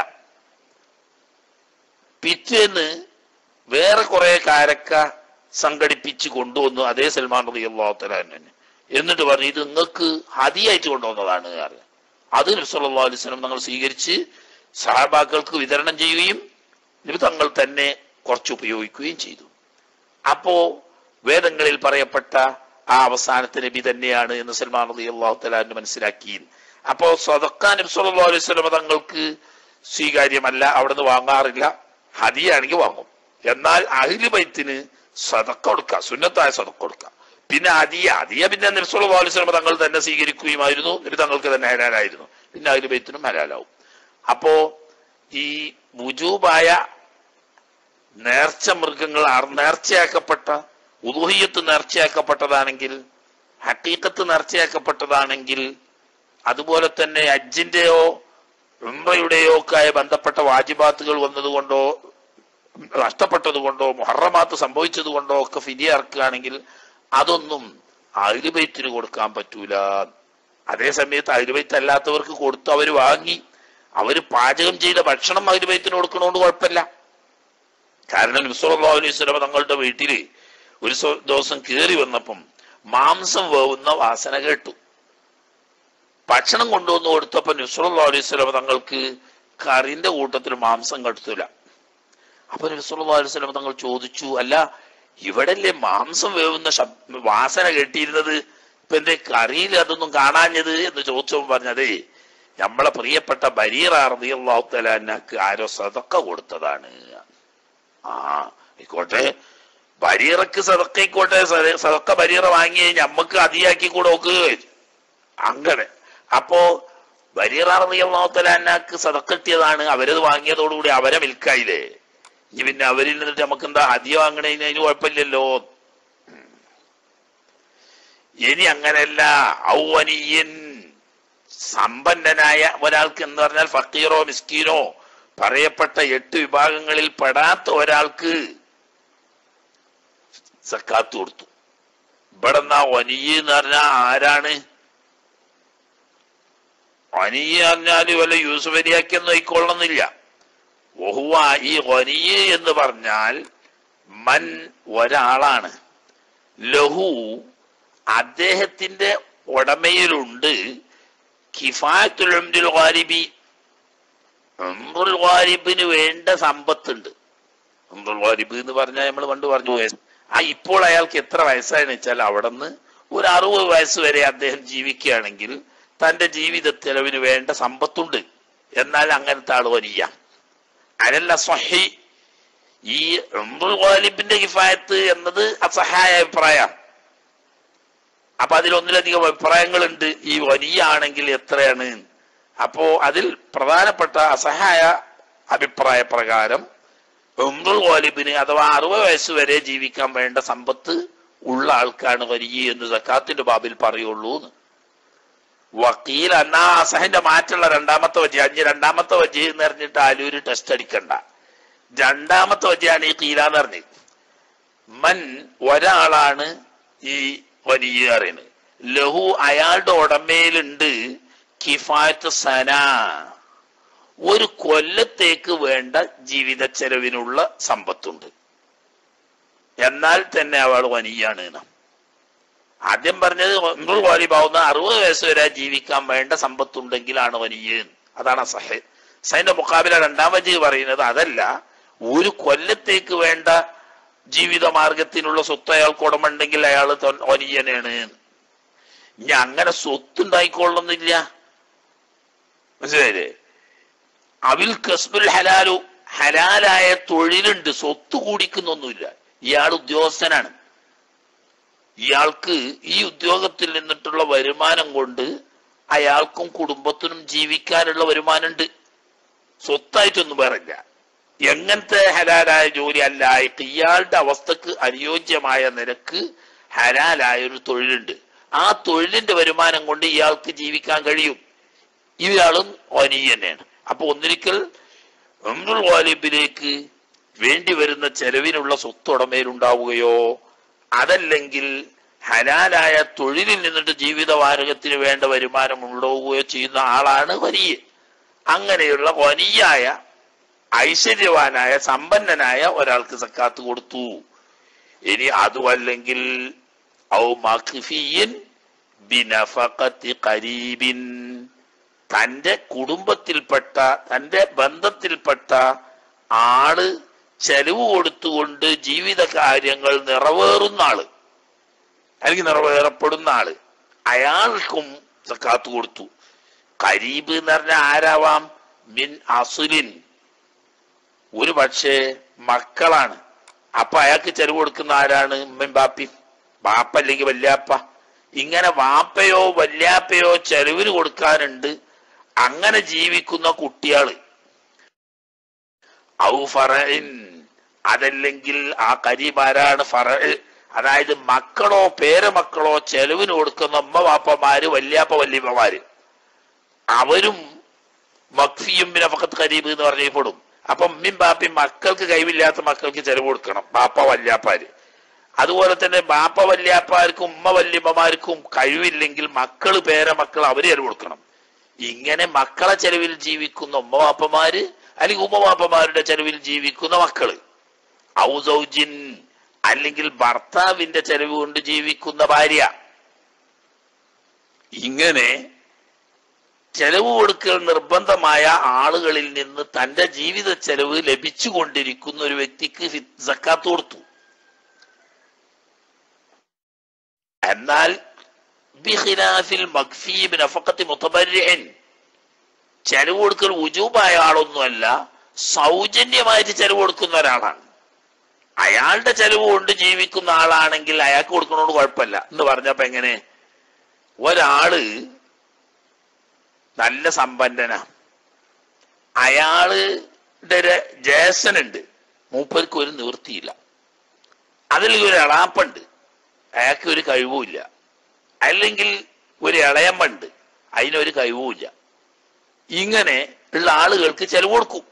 പിറ്റേന്ന് വേറെ കുറെ കാരക്ക സംഘടിപ്പിച്ച് കൊണ്ടുവന്നു അതേ സൽമാൻ റബി അള്ളാഹുത്തലാൻ എന്നിട്ട് പറഞ്ഞു ഇത് നിങ്ങൾക്ക് ഹതിയായിട്ട് കൊണ്ടുവന്നതാണ് പറഞ്ഞു അത് നബ്സല്ലാ അലൈഹി സ്വലം ഞങ്ങൾ സ്വീകരിച്ച് സഹാബാക്കൾക്ക് വിതരണം ചെയ്യുകയും നബി തങ്ങൾ തന്നെ കുറച്ച് ഉപയോഗിക്കുകയും ചെയ്തു അപ്പോ വേദങ്ങളിൽ പറയപ്പെട്ട ആ അവസാനത്തെ നബി തന്നെയാണ് എന്ന് സൽമാൻ റബി അള്ളാഹു തലാൻ മനസ്സിലാക്കി അപ്പോ സദക്ക നബി സല്ലല്ലാഹു അലൈഹി വസല്ലം തങ്ങൾക്ക് സ്വീകാര്യമല്ല അവിടുന്ന് വാങ്ങാറില്ല ഹദിയാണെങ്കിൽ വാങ്ങും എന്നാൽ അഹിലു ബൈത്തിന് സതക്ക കൊടുക്കുക സുന്നത്തായ സതക്ക കൊടുക്കുക പിന്നെ അദിയ അദിയ പിന്നെ നിർസുള്ള വാലിസ്ലമ തങ്ങൾ തന്നെ സ്വീകരിക്കുകയുമായിരുന്നു നബി തങ്ങൾക്ക് തന്നെ ഹലാലായിരുന്നു പിന്നെ അഹിലു ബൈത്തിനും ഹലാലാവും അപ്പോ ഈ വുജൂബായ നേർച്ച മൃഗങ്ങൾ അർ- നേർച്ചയാക്കപ്പെട്ട ഉദുഹിയത്ത് നേർച്ചയാക്കപ്പെട്ടതാണെങ്കിൽ ഹക്കീക്കത്ത് നേർച്ചയാക്കപ്പെട്ടതാണെങ്കിൽ അതുപോലെ തന്നെ അജ്ജിന്റെയോ ഉംറയുടെയോ ഒക്കെ ആയ ബന്ധപ്പെട്ട വാജിബാത്തുകൾ വന്നതുകൊണ്ടോ നഷ്ടപ്പെട്ടത് കൊണ്ടോ മുഹറമാത്ത് സംഭവിച്ചത് കൊണ്ടോ ഒക്കെ ഫിരി ഇറക്കുകയാണെങ്കിൽ അതൊന്നും അഹിലുബൈത്തിന് കൊടുക്കാൻ പറ്റൂല അതേ സമയത്ത് അഹിലുബൈത്ത് അല്ലാത്തവർക്ക് കൊടുത്ത് അവർ വാങ്ങി അവര് പാചകം ചെയ്ത ഭക്ഷണം അഹിലുബൈത്തിന് കൊടുക്കണോണ്ട് കുഴപ്പമില്ല കാരണം നബിസ്വല്ലാ അലൈഹി സ്വലമ തങ്ങളുടെ വീട്ടില് ഒരു സോ- ദിവസം കയറി വന്നപ്പം മാംസം വേവുന്ന വാസന കേട്ടു ഭക്ഷണം കൊണ്ടുവന്ന് കൊടുത്തപ്പോ നബിസ്വല്ലാ അലൈഹി സ്വലമ തങ്ങൾക്ക് കറിന്റെ കൂട്ടത്തിൽ മാംസം കെടുത്തില്ല അപ്പൊ നബിസ്വല്ലാ അലൈഹി സ്വലമ തങ്ങൾ ചോദിച്ചു അല്ല ഇവിടല്ലേ മാംസം വേവുന്ന ശബ് വാസന കേട്ടിരുന്നത് ഇപ്പൊ എന്തേ കറിയിൽ അതൊന്നും കാണാഞ്ഞത് എന്ന് ചോദിച്ചപ്പോൾ പറഞ്ഞതേ നമ്മളെ പ്രിയപ്പെട്ട ബരീറ റളിയല്ലാഹു തലാനക്ക് ആരോ സതക്ക കൊടുത്തതാണ് ആ ആയിക്കോട്ടെ ബരീറക്ക് സതക്കയിക്കോട്ടെ സത- സതക്ക ബരീറ വാങ്ങി ഞമ്മക്ക് അതിയാക്കി കൂടെ നോക്ക് അങ്ങനെ അപ്പോ ബരീറ റളിയല്ലാഹു തലാനക്ക് സതക്ക കിട്ടിയതാണ് അവരത് വാങ്ങിയതോടുകൂടി അവരെ വിൽക്കായില്ലേ ഇനി പിന്നെ അവരിൽ നിന്നിട്ട് നമുക്ക് എന്താ ഹദിയ വാങ്ങണതിന് അതിന് കുഴപ്പമില്ലല്ലോ ഇനി അങ്ങനെയല്ല ഔവനിയൻ സമ്പന്നനായ ഒരാൾക്ക് എന്ന് പറഞ്ഞാൽ ഫക്കീറോ മിസ്കീനോ പറയപ്പെട്ട എട്ട് വിഭാഗങ്ങളിൽ പെടാത്ത ഒരാൾക്ക് സക്കാത്ത് കൊടുത്തു ഇവിടെ എന്നാ ഒനിയ എന്ന് പറഞ്ഞാൽ ആരാണ് ഒനിയ പറഞ്ഞാല് വല്ല യൂസുഫ് അലിയാക്കിയൊന്നും ആയിക്കൊള്ളുന്നില്ല ഒഹുവ ഈ ഒനിയ എന്ന് പറഞ്ഞാൽ മൻ ഒരാളാണ് ലഹു അദ്ദേഹത്തിന്റെ ഉടമയിലുണ്ട് കിഫായത്തുൽ ഉംറുൽ ഗാലിബി ഉംറുൽ ഗാലിബിന് വേണ്ട സമ്പത്തുണ്ട് ഉംറുൽ ഗാലിബ് എന്ന് പറഞ്ഞാൽ നമ്മൾ പണ്ട് പറഞ്ഞു പോയ ആ ഇപ്പോൾ അയാൾക്ക് എത്ര വയസ്സായെന്ന് വെച്ചാൽ അവിടെ നിന്ന് ഒരു അറുപത് വയസ്സ് വരെ അദ്ദേഹം ജീവിക്കുകയാണെങ്കിൽ തന്റെ ജീവിത ചെലവിന് വേണ്ട സമ്പത്തുണ്ട് എന്നാൽ അങ്ങനത്തെ ആൾ വലിയ അനല്ല സ്വഹി ഈ ഉംറുൽ ഗാലിബിന്റെ കിഫായത്ത് എന്നത് അസഹായ അഭിപ്രായമാണ് അപ്പൊ അതിൽ ഒന്നിലധികം അഭിപ്രായങ്ങളുണ്ട് ഈ വലിയ ആണെങ്കിൽ എത്രയാണ് അപ്പോ അതിൽ പ്രധാനപ്പെട്ട അസഹായ അഭിപ്രായ പ്രകാരം ഉമ്രുൽ വാലിബിന് അഥവാ അറുപത് വയസ്സ് വരെ ജീവിക്കാൻ വേണ്ട സമ്പത്ത് ഉള്ള ആൾക്കാണ് വലിയ എന്ന് സക്കാത്തിന്റെ ബാബിൽ പറയുള്ളൂ എന്ന് വക്കീൽ എന്നാ അസഹിന്റെ മാറ്റുള്ള രണ്ടാമത്തെ വജി അഞ്ച് രണ്ടാമത്തെ വജി എന്ന് പറഞ്ഞിട്ട് ആലൂര് ടെസ്റ്റ് അടിക്കണ്ട രണ്ടാമത്തെ വജിയാണ് ഈ കീലാന്ന് പറഞ്ഞത് മൻ ഒരാളാണ് ഈ വലിയ അറിയുന്നത് ലഹു അയാളുടെ ഉടമയിലുണ്ട് കിഫായത്ത് സന ഒരു കൊല്ലത്തേക്ക് വേണ്ട ജീവിത ചെലവിനുള്ള സമ്പത്തുണ്ട് എന്നാൽ തന്നെ അവൾ വനിയാണ് എന്ന്. ആദ്യം പറഞ്ഞത് ഒന്നൂറ് വാലിബാവുന്ന അറുപത് വയസ്സ് വരെ ജീവിക്കാൻ വേണ്ട സമ്പത്തുണ്ടെങ്കിലാണ് വനിയ അതാണ് സഹ സൈന്റെ മുക്കാബില രണ്ടാം വജി പറയുന്നത് അതല്ല ഒരു കൊല്ലത്തേക്ക് വേണ്ട ജീവിത മാർഗത്തിനുള്ള സ്വത്ത് അയാൾക്ക് ഉടമുണ്ടെങ്കിൽ അയാൾ ഒനിയനാണ് ഇനി അങ്ങനെ സ്വത്ത് ഉണ്ടായിക്കൊള്ളുന്നില്ല മനസ്സിലായില്ലേ അവിൽ കസ്ബുൽ ഹലാലു ഹലാലായ തൊഴിലുണ്ട് സ്വത്ത് കൂടിക്കുന്നൊന്നുമില്ല ഇയാൾ ഉദ്യോഗസ്ഥനാണ് ഇയാൾക്ക് ഈ ഉദ്യോഗത്തിൽ നിന്നിട്ടുള്ള വരുമാനം കൊണ്ട് അയാൾക്കും കുടുംബത്തിനും ജീവിക്കാനുള്ള വരുമാനമുണ്ട് സ്വത്തായിട്ടൊന്നും പറയില്ല എങ്ങനത്തെ ഹലാലായ ജോലി അല്ല ഇയാളുടെ അവസ്ഥക്ക് അനുയോജ്യമായ നിരക്ക് ഹലാലായ ഒരു തൊഴിലുണ്ട് ആ തൊഴിലിന്റെ വരുമാനം കൊണ്ട് ഇയാൾക്ക് ജീവിക്കാൻ കഴിയും ഇയാളും ഒനി തന്നെയാണ് അപ്പൊ ഒന്നിരിക്കൽ ഉംറുൽ വാലിബിലേക്ക് വേണ്ടി വരുന്ന ചെലവിനുള്ള സ്വത്തുടമയിലുണ്ടാവുകയോ അതല്ലെങ്കിൽ ഹലാലായ തൊഴിലിൽ നിന്നിട്ട് ജീവിതമാർഗത്തിന് വേണ്ട വരുമാനം ഉണ്ടാവുകയോ ചെയ്യുന്ന ആളാണ് വലിയ അങ്ങനെയുള്ള വലിയായ ഐശ്വര്യവാനായ സമ്പന്നനായ ഒരാൾക്ക് സക്കാത്ത് കൊടുത്തു ഇനി അതുമല്ലെങ്കിൽ ഔ മഖ്ഫിയിൻ ബിനഫഖത്തി ഖരീബിൻ തന്റെ കുടുംബത്തിൽപ്പെട്ട തന്റെ ബന്ധത്തിൽപ്പെട്ട ആള് ചെലവ് കൊടുത്തുകൊണ്ട് ജീവിത കാര്യങ്ങൾ നിറവേറുന്ന ആള് അല്ലെങ്കിൽ നിറവേറപ്പെടുന്ന ആള് അയാൾക്കും സക്കാത്ത് കൊടുത്തു കരീബ് എന്ന് പറഞ്ഞാൽ ആരാവാം മിൻ അസുലിൻ ഒരു പക്ഷേ മക്കളാണ് അപ്പൊ അയാൾക്ക് ചെലവ് കൊടുക്കുന്ന ആരാണ് ഉമ്മയും ബാപ്പി ബാപ്പ അല്ലെങ്കിൽ വല്യാപ്പ ഇങ്ങനെ വാപ്പയോ വല്യാപ്പയോ ചെലവിന് കൊടുക്കാനുണ്ട് അങ്ങനെ ജീവിക്കുന്ന കുട്ടികള് ഔ ഫറഇൻ അതല്ലെങ്കിൽ ആ കരീബാരാണ് ഫറ അതായത് മക്കളോ പേരമക്കളോ ചെലവിന് കൊടുക്കുന്ന ഉമ്മ വാപ്പമാര് വല്യാപ്പ വല്യമ്മമാര് അവരും മക്ഫിയും പിന്നെ ഫക്കത്ത് കരീബ് എന്ന് പറഞ്ഞപ്പെടും അപ്പൊ ഉമ്മയും ബാപ്പയും മക്കൾക്ക് കഴിവില്ലാത്ത മക്കൾക്ക് ചെലവ് കൊടുക്കണം ബാപ്പ വല്യാപ്പാര് അതുപോലെ തന്നെ ബാപ്പ വല്യാപ്പാർക്കും ഉമ്മ വല്യമ്മമാർക്കും കഴിവില്ലെങ്കിൽ മക്കള് പേരമക്കൾ അവര് ചെലവ് കൊടുക്കണം ഇങ്ങനെ മക്കളെ ചെലവിൽ ജീവിക്കുന്ന ഉമ്മ വാപ്പമാര് അല്ലെങ്കിൽ ഉമ്മ വാപ്പമാരുടെ ചെലവിൽ ജീവിക്കുന്ന മക്കള് ഔസൗജിൻ അല്ലെങ്കിൽ ഭർത്താവിന്റെ ചെലവ് കൊണ്ട് ജീവിക്കുന്ന ഭാര്യ ഇങ്ങനെ ചെലവ് കൊടുക്കൽ നിർബന്ധമായ ആളുകളിൽ നിന്ന് തന്റെ ജീവിത ചെലവ് ലഭിച്ചുകൊണ്ടിരിക്കുന്ന ഒരു വ്യക്തിക്ക് ഫി- സക്കാത്ത് കൊടുത്തു എന്നാൽ ബിഖിലാഫിൽ മഖ്ഫി ബിനഫഖത്തി മുതബർരിഇൻ ചെലവ് കൊടുക്കൽ ഉജൂബായ ആളൊന്നുമല്ല സൗജന്യമായിട്ട് ചെലവ് കൊടുക്കുന്ന ഒരാളാണ് അയാളുടെ ചെലവ് കൊണ്ട് ജീവിക്കുന്ന ആളാണെങ്കിൽ അയാൾക്ക് കൊടുക്കണോണ്ട് കുഴപ്പമില്ല എന്ന് പറഞ്ഞപ്പോ എങ്ങനെ ഒരാള് നല്ല സമ്പന്നനാ അയാളുടെ ഒരു ജേസനുണ്ട് മൂപ്പർക്ക് ഒരു നിവൃത്തിയില്ല അതിൽ ഒരു എളാപ്പുണ്ട് അയാൾക്ക് ഒരു കഴിവുമില്ല അല്ലെങ്കിൽ ഒരു ഇളയമ്മണ്ട് അതിനൊരു കഴിവുമില്ല ഇങ്ങനെ ഉള്ള ആളുകൾക്ക് ചെലവ് കൊടുക്കും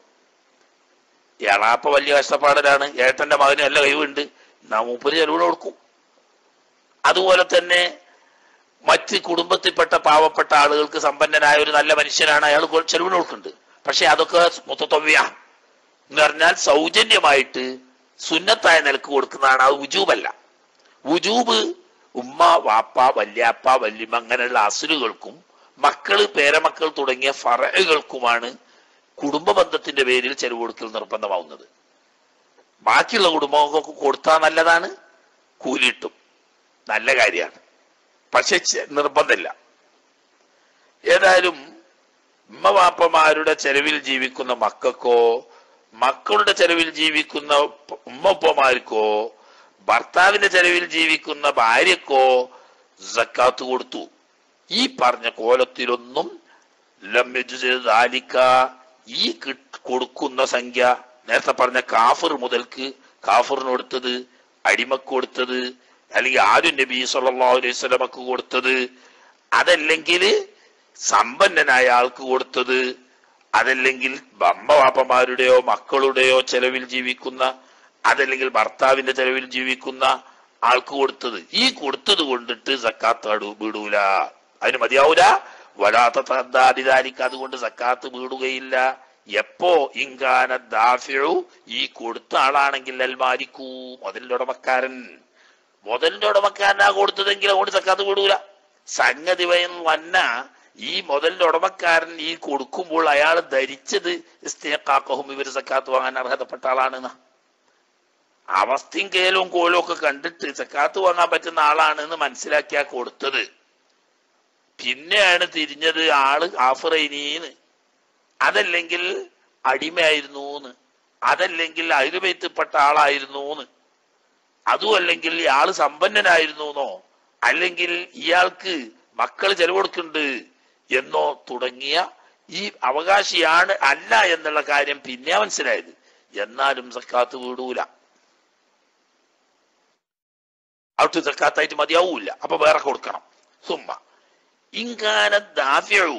എളാപ്പ വലിയ കഷ്ടപ്പാടലാണ് ഏട്ടന്റെ മകന് നല്ല കഴിവുണ്ട് നാ മൂപ്പര് ചെലവിന് കൊടുക്കും അതുപോലെ തന്നെ മറ്റ് കുടുംബത്തിൽപ്പെട്ട പാവപ്പെട്ട ആളുകൾക്ക് സമ്പന്നനായ ഒരു നല്ല മനുഷ്യനാണ് അയാൾ കൊ- ചെലവിന് കൊടുക്കുന്നുണ്ട് പക്ഷെ അതൊക്കെ മുത്തത്വ്യ എന്ന് പറഞ്ഞാൽ സൗജന്യമായിട്ട് സുന്നത്തായ നിലക്ക് കൊടുക്കുന്നതാണ് അത് ഉജൂബല്ല ഉജൂബ് ഉമ്മ വാപ്പ വല്യാപ്പ വല്യമ്മ അങ്ങനെയുള്ള അസുലുകൾക്കും മക്കള് പേരമക്കൾ തുടങ്ങിയ ഫറകൾക്കുമാണ് കുടുംബ ബന്ധത്തിന്റെ പേരിൽ ചെലവ് കൊടുക്കൽ നിർബന്ധമാവുന്നത് ബാക്കിയുള്ള കുടുംബങ്ങൾക്ക് കൊടുത്താൽ നല്ലതാണ് കൂലിയിട്ടും നല്ല കാര്യമാണ് പക്ഷെ ചെ- നിർബന്ധമില്ല ഏതായാലും ഉമ്മ വാപ്പമാരുടെ ചെലവിൽ ജീവിക്കുന്ന മക്കൾക്കോ മക്കളുടെ ചെലവിൽ ജീവിക്കുന്ന ഉപ്പ- ഉമ്മപ്പമാർക്കോ ഭർത്താവിന്റെ ചെലവിൽ ജീവിക്കുന്ന ഭാര്യക്കോ സക്കാത്ത് കൊടുത്തു ഈ പറഞ്ഞ കോലത്തിലൊന്നും ലമ്യജുദാലിക്ക ഈ കിട്ട് കൊടുക്കുന്ന സംഖ്യ നേരത്തെ പറഞ്ഞ കാഫർ മുതൽക്ക് കാഫറിന് കൊടുത്തത് അടിമക്ക് കൊടുത്തത് അല്ലെങ്കിൽ ആരും നബി സല്ലല്ലാഹു അലൈഹി വസല്ലമക്ക് കൊടുത്തത് അതല്ലെങ്കിൽ സമ്പന്നനായ ആൾക്ക് കൊടുത്തത് അതല്ലെങ്കിൽ അമ്മവാപ്പമാരുടെയോ മക്കളുടെയോ ചെലവിൽ ജീവിക്കുന്ന അതല്ലെങ്കിൽ ഭർത്താവിന്റെ ചെലവിൽ ജീവിക്കുന്ന ആൾക്ക് കൊടുത്തത് ഈ കൊടുത്തത് കൊണ്ടിട്ട് സക്കാത്ത് അടു- വീടൂല അതിന് മതിയാവൂല വരാത്ത തദ്ദാദിദാലിക്ക് അതുകൊണ്ട് സക്കാത്ത് വീടുകയില്ല എപ്പോ ഇങ്കാന ദാഫിഴു ഈ കൊടുത്ത ആളാണെങ്കിൽ അൽമാരിക്കൂ മുതലിന്റെ ഉടമക്കാരൻ മുതലിന്റെ ഉടമക്കാരനാ കൊടുത്തതെങ്കിൽ അതുകൊണ്ട് സക്കാത്ത് വീടൂല സംഗതി വയം വന്ന ഈ മുതലിന്റെ ഉടമക്കാരൻ ഈ കൊടുക്കുമ്പോൾ അയാൾ ധരിച്ചത് ഇസ്തേക്കാക്കഹും ഇവർ സക്കാത്ത് വാങ്ങാൻ അർഹതപ്പെട്ട ആളാണെന്നാ അവസ്ഥയും കേലും കോലും ഒക്കെ കണ്ടിട്ട് സക്കാത്ത് വാങ്ങാൻ പറ്റുന്ന ആളാണ് എന്ന് മനസ്സിലാക്കിയാ കൊടുത്തത് പിന്നെയാണ് തിരിഞ്ഞത് ആള് ആഫറൈനീന്ന് അതല്ലെങ്കിൽ അടിമയായിരുന്നു അതല്ലെങ്കിൽ അയലുപയത്തിൽപ്പെട്ട ആളായിരുന്നു അതും അല്ലെങ്കിൽ ഇയാള് സമ്പന്നനായിരുന്നു എന്നോ അല്ലെങ്കിൽ ഇയാൾക്ക് മക്കൾ ചെലവ് കൊടുക്കുന്നുണ്ട് എന്നോ തുടങ്ങിയ ഈ അവകാശിയാണ് അല്ല എന്നുള്ള കാര്യം പിന്നെ മനസ്സിലായത് എന്നാലും സക്കാത്ത് വീടൂല ഔട്ട് സക്കാത്തായിട്ട് മതിയാവൂല അപ്പൊ വേറെ കൊടുക്കണം സുമ്മ ഇങ്കാന ദാഫ്യൂ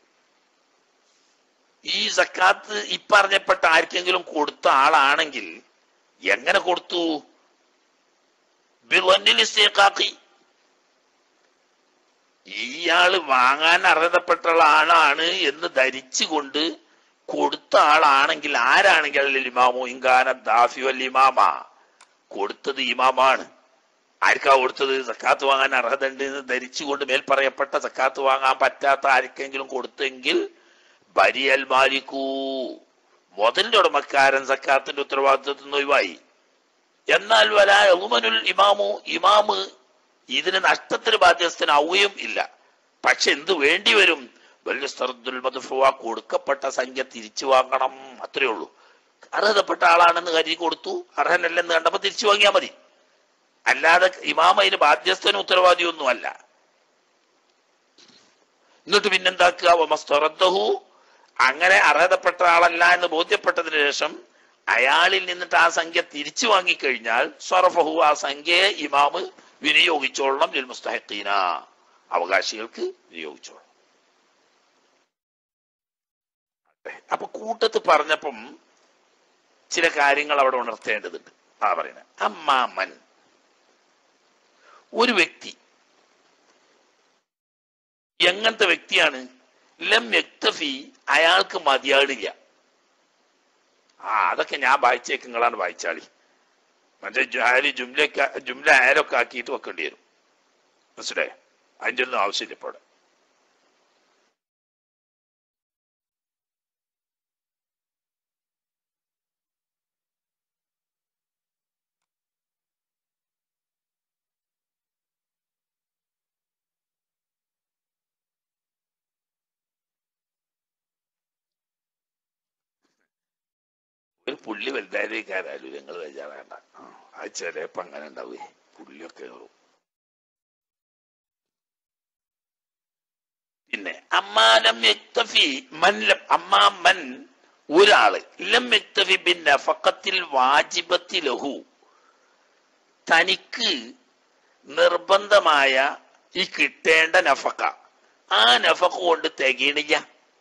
ഈ സക്കാത്ത് ഇപ്പറഞ്ഞപ്പെട്ട ആർക്കെങ്കിലും കൊടുത്ത ആളാണെങ്കിൽ എങ്ങനെ കൊടുത്തു ബിവന്നിൽ ഇസ്തീഖാഖി. ഇയാള് വാങ്ങാൻ അർഹതപ്പെട്ട ആളാണ് എന്ന് ധരിച്ചുകൊണ്ട് കൊടുത്ത ആളാണെങ്കിൽ ആരാണെങ്കിൽ അല്ല ഇമാമോ ഇങ്കാന ദാഫി വൽ ഇമാമ കൊടുത്തത് ഇമാമാണ് ആർക്കാ കൊടുത്തത് സക്കാത്ത് വാങ്ങാൻ അർഹത ഉണ്ട് എന്ന് ധരിച്ചുകൊണ്ട് മേൽ പറയപ്പെട്ട സക്കാത്ത് വാങ്ങാൻ പറ്റാത്ത ആർക്കെങ്കിലും കൊടുത്തെങ്കിൽ ബരിയൽ മാലിക്കൂ മുതലിന്റെ ഉടമക്കാരൻ സക്കാത്തിന്റെ ഉത്തരവാദിത്വത്തിൽ നിന്ന് ഒഴിവായി എന്നാൽ വല യൗമനുൽ ഇമാമു ഇമാമ് ഇതിന് നഷ്ടത്തിന് ബാധ്യസ്ഥനാവുകയും ഇല്ല പക്ഷെ എന്ത് വേണ്ടി വരും വല്യസ്തർദുൽ മദ്ഫുവ കൊടുക്കപ്പെട്ട സംഖ്യ തിരിച്ചു വാങ്ങണം അത്രേ ഉള്ളൂ അർഹതപ്പെട്ട ആളാണെന്ന് കരുതി കൊടുത്തു അർഹനല്ലെന്ന് കണ്ടപ്പോ തിരിച്ചു വാങ്ങിയാൽ മതി അല്ലാതെ ഇമാം അതിന് ബാധ്യസ്ഥനും ഉത്തരവാദിയൊന്നും അല്ല എന്നിട്ട് പിന്നെന്താക്കുക വമസ്തറദ്ദഹു അങ്ങനെ അർഹതപ്പെട്ട ആളല്ല എന്ന് ബോധ്യപ്പെട്ടതിന് ശേഷം അയാളിൽ നിന്നിട്ട് ആ സംഖ്യ തിരിച്ചു വാങ്ങിക്കഴിഞ്ഞാൽ സ്വറഫഹു ആ സംഖ്യയെ ഇമാമ് വിനിയോഗിച്ചോളണം ലിൽ മുസ്തഹഖീന അവകാശികൾക്ക് വിനിയോഗിച്ചോളണം അപ്പൊ കൂട്ടത്ത് പറഞ്ഞപ്പം ചില കാര്യങ്ങൾ അവിടെ ഉണർത്തേണ്ടതുണ്ട് ആ പറയുന്നത് അമ്മാമൻ ഒരു വ്യക്തി എങ്ങനത്തെ വ്യക്തിയാണ് ലം യക്തഫി അയാൾക്ക് മതിയാടില്ല ആ അതൊക്കെ ഞാൻ വായിച്ചേക്ക് നിങ്ങളാണ് വായിച്ചാളി മറ്റേ ജാലി ജുംലൊക്കെ ജുംല ആരൊക്കെ ആക്കിയിട്ട് വെക്കേണ്ടി വരും മനസ്സിലായോ അതിൻ്റെ ഒന്നും ആവശ്യമില്ല ഇപ്പോൾ ഇവിടെ. ഒരു പുള്ളി വലുതായതേക്കാരായാലും ഞങ്ങൾ വേണ്ട അത് ചിലപ്പോ അങ്ങനെ ഉണ്ടാവേ പുള്ളിയൊക്കെ കയറും പിന്നെ അമ്മാലം യക്തഫി മൻ ലം അമ്മാമൻ ഒരാള് ലം യക്തഫി ബിൻ നഫഖത്തിൽ വാജിബത്തി ലഹു തനിക്ക് നിർബന്ധമായ ഈ കിട്ടേണ്ട നഫക്ക ആ നഫക്ക കൊണ്ട് തികയണില്ല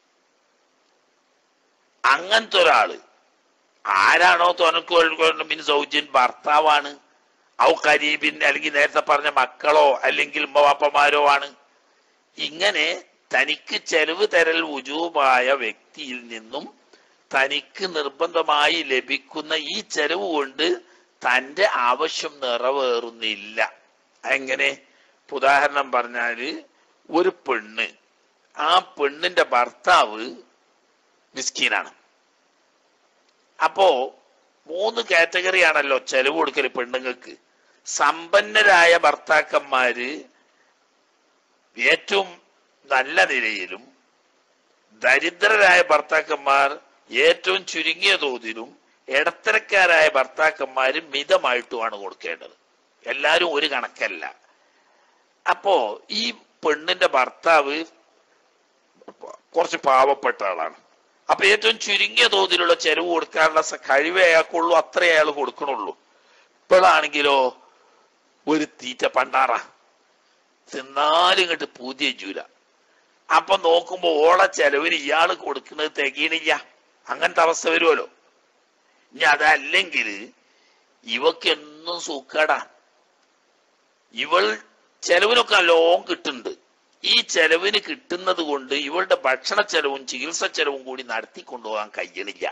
അങ്ങനത്തെ ഒരാള് ആരാണോ തുനക്ക് ബിൻ സൗജിൻ ഭർത്താവാണ് ഔ കരീബിൻ അല്ലെങ്കിൽ നേരത്തെ പറഞ്ഞ മക്കളോ അല്ലെങ്കിൽ ഉമ്മവാപ്പമാരോ ആണ് ഇങ്ങനെ തനിക്ക് ചെലവ് തരൽ ഉജൂബായ വ്യക്തിയിൽ നിന്നും തനിക്ക് നിർബന്ധമായി ലഭിക്കുന്ന ഈ ചെലവ് കൊണ്ട് തന്റെ ആവശ്യം നിറവേറുന്നില്ല എങ്ങനെ ഇപ്പൊ ഉദാഹരണം പറഞ്ഞാല് ഒരു പെണ്ണ് ആ പെണ്ണിന്റെ ഭർത്താവ് മിസ്കീനാണ് അപ്പോ മൂന്ന് കാറ്റഗറി ആണല്ലോ ചെലവ് കൊടുക്കൽ പെണ്ണുങ്ങൾക്ക് സമ്പന്നരായ ഭർത്താക്കന്മാര് ഏറ്റവും നല്ല നിലയിലും ദരിദ്രരായ ഭർത്താക്കന്മാർ ഏറ്റവും ചുരുങ്ങിയ തോതിലും ഇടത്തരക്കാരായ ഭർത്താക്കന്മാര് മിതമായിട്ടുമാണ് കൊടുക്കേണ്ടത് എല്ലാരും ഒരു കണക്കല്ല അപ്പോ ഈ പെണ്ണിന്റെ ഭർത്താവ് കുറച്ച് പാവപ്പെട്ട ആളാണ് അപ്പൊ ഏറ്റവും ചുരുങ്ങിയ തോതിലുള്ള ചെലവ് കൊടുക്കാനുള്ള സ- കഴിവേ അയാൾക്കുള്ളൂ അത്രേ അയാൾ കൊടുക്കണുള്ളൂ ഇപ്പോഴാണെങ്കിലോ ഒരു തീറ്റ പണ്ടാറ തിന്നാലും ഇങ്ങോട്ട് പൂതിയ ചൂല അപ്പൊ നോക്കുമ്പോ ഓളെ ചെലവിന് ഇയാള് കൊടുക്കുന്നത് തികയണില്ല അങ്ങനത്തെ അവസ്ഥ വരുമല്ലോ ഇനി അതല്ലെങ്കിൽ ഇവക്ക് എന്നും സൂക്കടാ ഇവൾ ചെലവിനൊക്കെ നല്ലോണം കിട്ടുന്നുണ്ട് ഈ ചെലവിന് കിട്ടുന്നത് കൊണ്ട് ഇവളുടെ ഭക്ഷണ ചെലവും ചികിത്സ ചെലവും കൂടി നടത്തി കൊണ്ടുപോകാൻ കഴിയണില്ല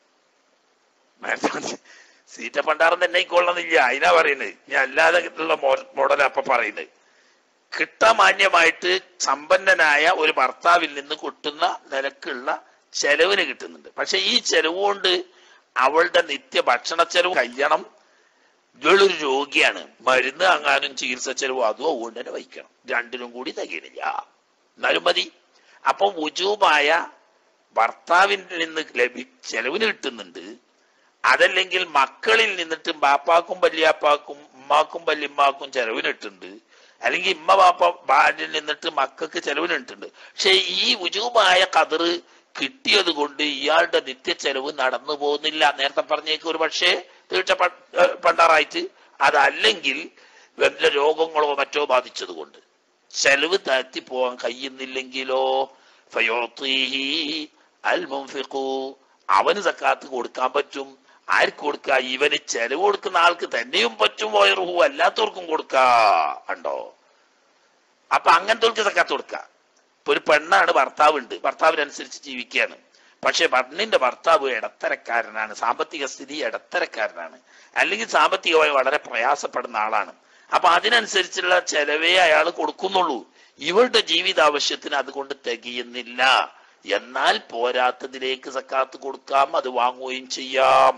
സീറ്റ പണ്ടാറം തന്നെ ആയിക്കൊള്ളണമെന്നില്ല അതിനാ പറയുന്നത് ഞാൻ അല്ലാതെ ഉള്ള മോഡൽ അപ്പൊ പറയുന്നത് കിട്ടമാന്യമായിട്ട് സമ്പന്നനായ ഒരു ഭർത്താവിൽ നിന്ന് കിട്ടുന്ന നിലക്കുള്ള ചെലവിന് കിട്ടുന്നുണ്ട് പക്ഷെ ഈ ചെലവ് കൊണ്ട് അവളുടെ നിത്യ ഭക്ഷണ ചെലവ് കഴിയണം ഇവളൊരു രോഗിയാണ് മരുന്ന് വാങ്ങാനും ചികിത്സ ചെലവും അതും അതുകൊണ്ട് തന്നെ വഹിക്കണം രണ്ടിനും കൂടി തികയണില്ല എന്നാലും മതി അപ്പൊ ഉജൂബായ ഭർത്താവിൽ നിന്ന് ലഭി ചെലവിന് കിട്ടുന്നുണ്ട് അതല്ലെങ്കിൽ മക്കളിൽ നിന്നിട്ട് ബാപ്പാക്കും വല്യാപ്പാക്കും ഉമ്മാക്കും വല്യമ്മാക്കും ചെലവിന് കിട്ടുന്നുണ്ട് അല്ലെങ്കിൽ ഇമ്മ ബാപ്പ ബാലിൽ നിന്നിട്ട് മക്കൾക്ക് ചെലവിന് കിട്ടുന്നുണ്ട് പക്ഷെ ഈ ഉജൂബായ കതിറ് കിട്ടിയത് കൊണ്ട് ഇയാളുടെ നിത്യ ചെലവ് നടന്നു പോകുന്നില്ല നേരത്തെ പറഞ്ഞേക്ക് ഒരു പക്ഷേ തീർച്ച പണ്ടാറായിട്ട് അതല്ലെങ്കിൽ വല്ല രോഗങ്ങളോ മറ്റോ ബാധിച്ചത് കൊണ്ട് ചെലവ് താഴ്ത്തി പോകാൻ കഴിയുന്നില്ലെങ്കിലോ ഫയോത്തീഹി അൽ മുൻഫിഖു അവന് സക്കാത്ത് കൊടുക്കാൻ പറ്റും ആർക്ക് കൊടുക്ക ഇവന് ചെലവ് കൊടുക്കുന്ന ആൾക്ക് തന്നെയും പറ്റും വയറുഹു അല്ലാത്തവർക്കും കൊടുക്കാ ഉണ്ടോ അപ്പൊ അങ്ങനത്തെ സക്കാത്ത് കൊടുക്ക ഇപ്പൊ ഒരു പെണ്ണാണ് ഭർത്താവ് ഉണ്ട് ഭർത്താവിനനുസരിച്ച് ജീവിക്കുകയാണ് പക്ഷെ പെണ്ണിന്റെ ഭർത്താവ് ഇടത്തരക്കാരനാണ് സാമ്പത്തിക സ്ഥിതി ഇടത്തരക്കാരനാണ് അല്ലെങ്കിൽ സാമ്പത്തികമായി വളരെ പ്രയാസപ്പെടുന്ന ആളാണ് അപ്പൊ അതിനനുസരിച്ചുള്ള ചെലവേ അയാൾ കൊടുക്കുന്നുള്ളൂ ഇവളുടെ ജീവിതാവശ്യത്തിന് അതുകൊണ്ട് തികയുന്നില്ല എന്നാൽ പോരാത്തതിലേക്ക് സക്കാത്ത് കൊടുക്കാം അത് വാങ്ങുകയും ചെയ്യാം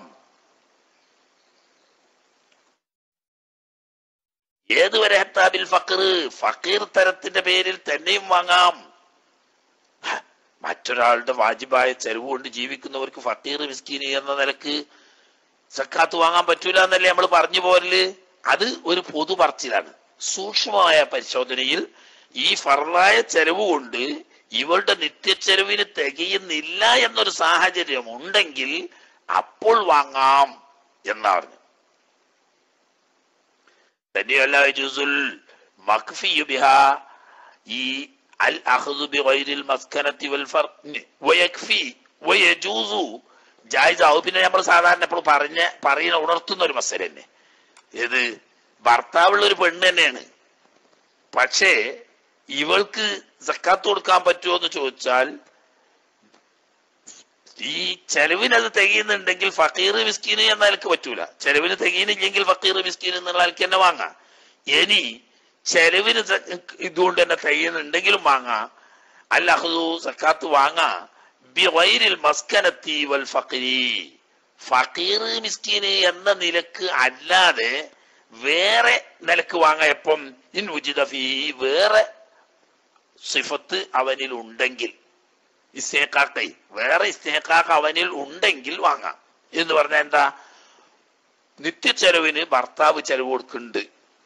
ഏതുവരെ ഹത്താബിൽ ഫക്കർ ഫക്കീർ തരത്തിന്റെ പേരിൽ തന്നെയും വാങ്ങാം ഹ, മറ്റൊരാളുടെ വാജിബായ ചെലവ് കൊണ്ട് ജീവിക്കുന്നവർക്ക് ഫക്കീർ മിസ്കീൻ എന്ന നിലക്ക് സക്കാത്ത് വാങ്ങാൻ പറ്റൂല എന്നല്ലേ നമ്മൾ പറഞ്ഞു പോരല് അത് ഒരു പൊതു പറച്ചിലാണ് സൂക്ഷ്മമായ പരിശോധനയിൽ ഈ ഫറലായ ചെലവ് കൊണ്ട് ഇവളുടെ നിത്യച്ചെലവിന് തികയുന്നില്ല എന്നൊരു സാഹചര്യം ഉണ്ടെങ്കിൽ അപ്പോൾ വാങ്ങാം എന്നാ പറഞ്ഞു തന്നെയല്ല ജുസുൽ മഖ്ഫിയു ബിഹാ ഈ അൽ അഖ്ദു ബിഗൈരിൽ മസ്കനത്തി വൽ ഫർന് വയക്ഫി വയജൂസു ജായിസ് ആവും പിന്നെ നമ്മൾ സാധാരണ എപ്പോഴും പറഞ്ഞ പറയുന്ന ഉണർത്തുന്ന ഒരു മസല തന്നെ ഏത് ഭർത്താവുള്ള ഒരു പെണ്ണ് തന്നെയാണ് പക്ഷേ ഇവൾക്ക് സക്കാത്ത് കൊടുക്കാൻ പറ്റുമോ എന്ന് ചോദിച്ചാൽ ഈ ചെലവിന് അത് തികയുന്നുണ്ടെങ്കിൽ ഫക്കീർ മിസ്കീന് എന്ന നിലക്ക് പറ്റൂല ചെലവിന് തികയുന്നില്ലെങ്കിൽ ഫക്കീർ മിസ്കീൻ എന്നുള്ള നിലക്ക് തന്നെ വാങ്ങാം ഇനി ചെലവിന് സ- ഇതുകൊണ്ട് തന്നെ തികയുന്നുണ്ടെങ്കിലും വാങ്ങാം അല്ല അഹ്ദു സക്കാത്ത് വാങ്ങാം ബിഗൈരിൽ മസ്കനത്തി വൽ ഫഖരി ഫക്കീർ മിസ്കീന് എന്ന നിലക്ക് അല്ലാതെ വേറെ നിലക്ക് വാങ്ങാം എപ്പം ഇൻ ഉജിത ഫീ വേറെ സിഫത്ത് അവനിൽ ഉണ്ടെങ്കിൽ ഇസ്തേക്കാക്കൈ വേറെ ഇസ്തേക്കാക്ക് അവനിൽ ഉണ്ടെങ്കിൽ വാങ്ങാം എന്ന് പറഞ്ഞാൽ എന്താ നിത്യച്ചെലവിന് ഭർത്താവ് ചെലവ് കൊടുക്കുന്നുണ്ട്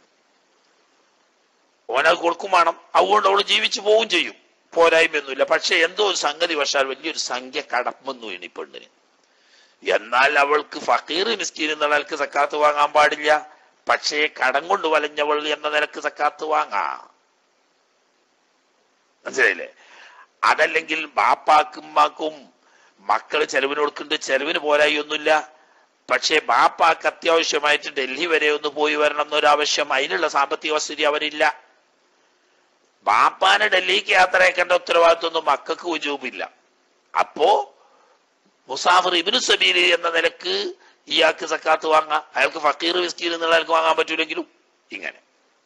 ഓനത് കൊടുക്കും വേണം അതുകൊണ്ട് അവള് ജീവിച്ചു പോവുകയും ചെയ്യും പോരായ്മയൊന്നുമില്ല പക്ഷെ എന്തോ ഒരു സംഗതി വശാൽ വലിയൊരു സംഖ്യ കടമെന്നു ഇനി പെണ്ണിന് എന്നാൽ അവൾക്ക് ഫക്കീർ മിസ്കീൻ എന്ന നിലക്ക് സക്കാത്ത് വാങ്ങാൻ പാടില്ല പക്ഷേ കടം കൊണ്ട് വലഞ്ഞവൾ എന്ന നിലക്ക് സക്കാത്ത് വാങ്ങാം മനസ്സിലായില്ലേ അതല്ലെങ്കിൽ ബാപ്പാക്കും ഉമ്മാക്കും മക്കള് ചെലവിന് കൊടുക്കുന്നുണ്ട് ചെലവിന് പോരായി ഒന്നുമില്ല പക്ഷേ ബാപ്പാക്ക് അത്യാവശ്യമായിട്ട് ഡൽഹി വരെ ഒന്ന് പോയി വരണം എന്നൊരാവശ്യം അതിനുള്ള സാമ്പത്തിക സ്ഥിതി അവരില്ല ബാപ്പാനെ ഡൽഹിക്ക് യാത്രയാക്കേണ്ട ഉത്തരവാദിത്വമൊന്നും മക്കൾക്ക് ഉജൂബില്ല അപ്പോ മുസാഫർ ഇബിനു സബീൽ എന്ന നിലക്ക് ഇയാൾക്ക് സക്കാത്ത് വാങ്ങാം അയാൾക്ക് ഫക്കീർ വിസ്കീർ എന്നുള്ള നിലക്ക് വാങ്ങാൻ പറ്റൂലെങ്കിലും ഇങ്ങനെ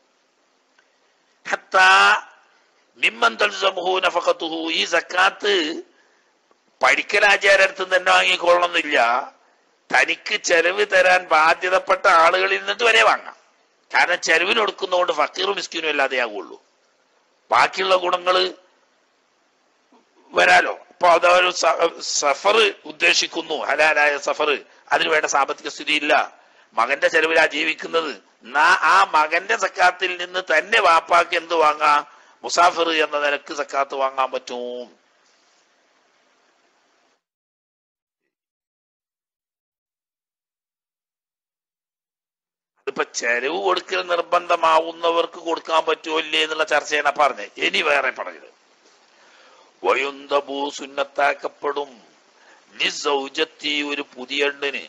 ഹത്താ മിമ്മൻ തൽസമുഹു നഫഖത്തുഹു ഈ സക്കാത്ത് പഠിക്കലാചാരടുത്ത് തന്നെ വാങ്ങിക്കൊള്ളണമെന്നില്ല തനിക്ക് ചെലവ് തരാൻ ബാധ്യതപ്പെട്ട ആളുകളിൽ നിന്നിട്ട് വരെ വാങ്ങാം കാരണം ചെലവിന് കൊടുക്കുന്നതുകൊണ്ട് ഫക്കീറും മിസ്കിനും അല്ലാതെ ആകുള്ളൂ ബാക്കിയുള്ള ഗുണങ്ങള് വരാലോ അപ്പൊ അതൊരു സഫർ ഉദ്ദേശിക്കുന്നു ഹലാലായ സഫർ അതിന് വേണ്ട സാമ്പത്തിക സ്ഥിതി ഇല്ല മകന്റെ ചെലവിലാ ജീവിക്കുന്നത് എന്നാ ആ മകന്റെ സക്കാത്തിൽ നിന്ന് തന്നെ വാപ്പാക്ക് എന്ത് വാങ്ങാം മുസാഫിർ എന്ന നിലക്ക് സക്കാത്ത് വാങ്ങാൻ പറ്റും അതിപ്പോ ചെലവ് കൊടുക്കൽ നിർബന്ധമാവുന്നവർക്ക് കൊടുക്കാൻ പറ്റുമോ ഇല്ലേ എന്നുള്ള ചർച്ചയാണ് പറഞ്ഞത് ഇനി വേറെ പറഞ്ഞത് വയുന്തബു സുന്നത്താക്കപ്പെടും ലിസൗജത്തി ഒരു പുതിയ എണ്ണിന്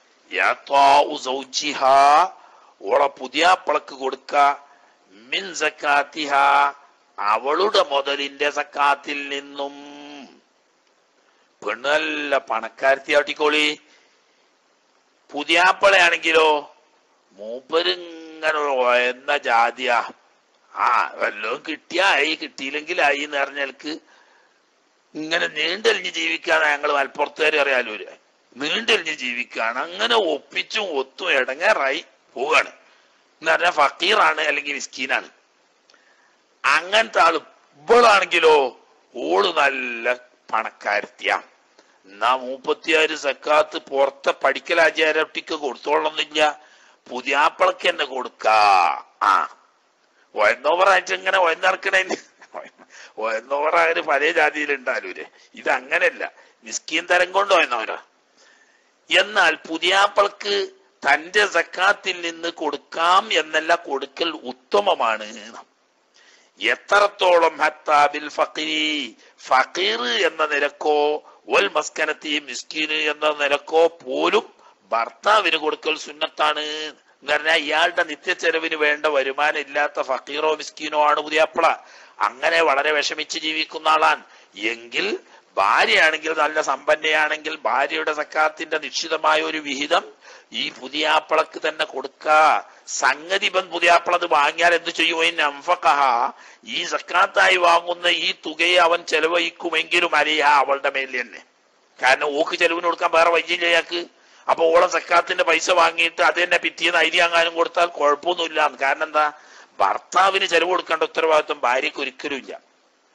ഓളെ പുതിയാപ്പളക്ക് കൊടുക്ക മിൻ സക്കാത്തിഹ അവളുടെ മുതലിന്റെ സക്കാത്തിൽ നിന്നും പെണ്ണ് നല്ല പണക്കാരത്തി ആട്ടിക്കോളി പുതിയാപ്പളയാണെങ്കിലോ മൂപ്പരിങ്ങനെ എന്ന ജാതിയാ ആ വല്ലതും കിട്ടിയായി കിട്ടിയില്ലെങ്കിലായി എന്ന് പറഞ്ഞാൽക്ക് ഇങ്ങനെ നീണ്ടലിഞ്ഞ് ജീവിക്കാന്ന് ഞങ്ങൾ മലപ്പുറത്തുകാർ അറിയാലോ ഒരു നീണ്ടലിഞ്ഞ് ജീവിക്കാണ് അങ്ങനെ ഒപ്പിച്ചും ഒത്തും ഇടങ്ങേറായി പോവാണ് എന്ന് പറഞ്ഞാൽ ഫക്കീറാണ് അല്ലെങ്കിൽ മിസ്കീനാണ് അങ്ങനത്തെ ആള് ഇവളാണെങ്കിലോ ഓള് നല്ല പണക്കാരത്തിയാ എന്നാ മൂപ്പത്തിയാറ് സക്കാത്ത് പുറത്തെ പഠിക്കലാചാരട്ടിക്ക് കൊടുത്തോളന്നില്ല പുതിയാപ്പിളക്ക് തന്നെ കൊടുക്ക ആ ഒയന്നോവറായിട്ട് ഇങ്ങനെ ഒയന്നിറക്കണേ ഒയന്നോവറായാല് പല ജാതിയിലുണ്ടാലൂര് ഇത് അങ്ങനെയല്ല മിസ്കീൻ തരം കൊണ്ട് ഒയന്നോരാ എന്നാൽ പുതിയാപ്പിളക്ക് തന്റെ സക്കാത്തിൽ നിന്ന് കൊടുക്കാം എന്നല്ല കൊടുക്കൽ ഉത്തമമാണ് എത്രത്തോളം ഹത്താബിൽ ഫക്കീ ഫക്കീർ എന്ന നിലക്കോ വൽ മസ്കനത്തി മിസ്കീന് എന്ന നിലക്കോ പോലും ഭർത്താവിന് കൊടുക്കൽ സുന്നത്താണ് എന്ന് പറഞ്ഞാൽ ഇയാളുടെ നിത്യച്ചെലവിന് വേണ്ട വരുമാനം ഇല്ലാത്ത ഫക്കീറോ മിസ്കീനോ ആണ് പുതിയാപ്പിള അങ്ങനെ വളരെ വിഷമിച്ച് ജീവിക്കുന്ന ആളാണ് എങ്കിൽ ഭാര്യയാണെങ്കിൽ നല്ല സമ്പന്നയാണെങ്കിൽ ഭാര്യയുടെ സക്കാത്തിന്റെ നിശ്ചിതമായ ഒരു വിഹിതം ഈ പുതിയാപ്പിളക്ക് തന്നെ കൊടുക്ക സംഗതി ഇവൻ പുതിയാപ്പിള അത് വാങ്ങിയാൽ എന്ത് ചെയ്യും അംഫക്കഹ ഈ സക്കാത്തായി വാങ്ങുന്ന ഈ തുകയെ അവൻ ചെലവഴിക്കുമെങ്കിലും അലിയ അവളുടെ മേലിൽ തന്നെ കാരണം ഓക്ക് ചെലവിന് കൊടുക്കാൻ വേറെ വയ്യില്ല അയാൾക്ക് അപ്പൊ ഓളം സക്കാത്തിന്റെ പൈസ വാങ്ങിയിട്ട് അത് തന്നെ പിറ്റേന്ന് അരി അങ്ങാനും കൊടുത്താൽ കുഴപ്പമൊന്നുമില്ല കാരണം എന്താ ഭർത്താവിന് ചെലവ് കൊടുക്കേണ്ട ഉത്തരവാദിത്വം ഭാര്യയ്ക്ക് ഒരിക്കലും ഇല്ല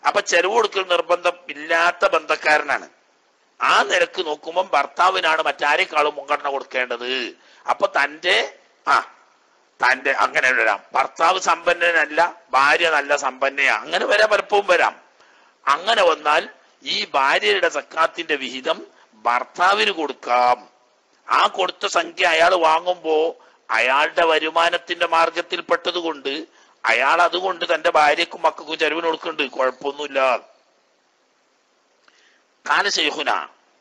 അപ്പൊ ചെലവ് കൊടുക്കൽ നിർബന്ധം ഇല്ലാത്ത ബന്ധക്കാരനാണ് ആ നിരക്ക് നോക്കുമ്പോൾ ഭർത്താവിനാണ് മറ്റാരെക്കാളും മുൻഗണന കൊടുക്കേണ്ടത് അപ്പൊ തന്റെ ആ തന്റെ അങ്ങനെ വരാം ഭർത്താവ് സമ്പന്നനല്ല ഭാര്യ നല്ല സമ്പന്നയാ അങ്ങനെ വരാം പലപ്പോഴും വരാം അങ്ങനെ വന്നാൽ ഈ ഭാര്യയുടെ സക്കാത്തിന്റെ വിഹിതം ഭർത്താവിന് കൊടുക്കാം ആ കൊടുത്ത സംഖ്യ അയാൾ വാങ്ങുമ്പോ അയാളുടെ വരുമാനത്തിന്റെ മാർഗത്തിൽപ്പെട്ടത് കൊണ്ട് അയാൾ അതുകൊണ്ട് തന്റെ ഭാര്യക്കും മക്കൾക്കും ചെലവിന് കൊടുക്കുന്നുണ്ട് കുഴപ്പമൊന്നുമില്ല കാലശേഖുന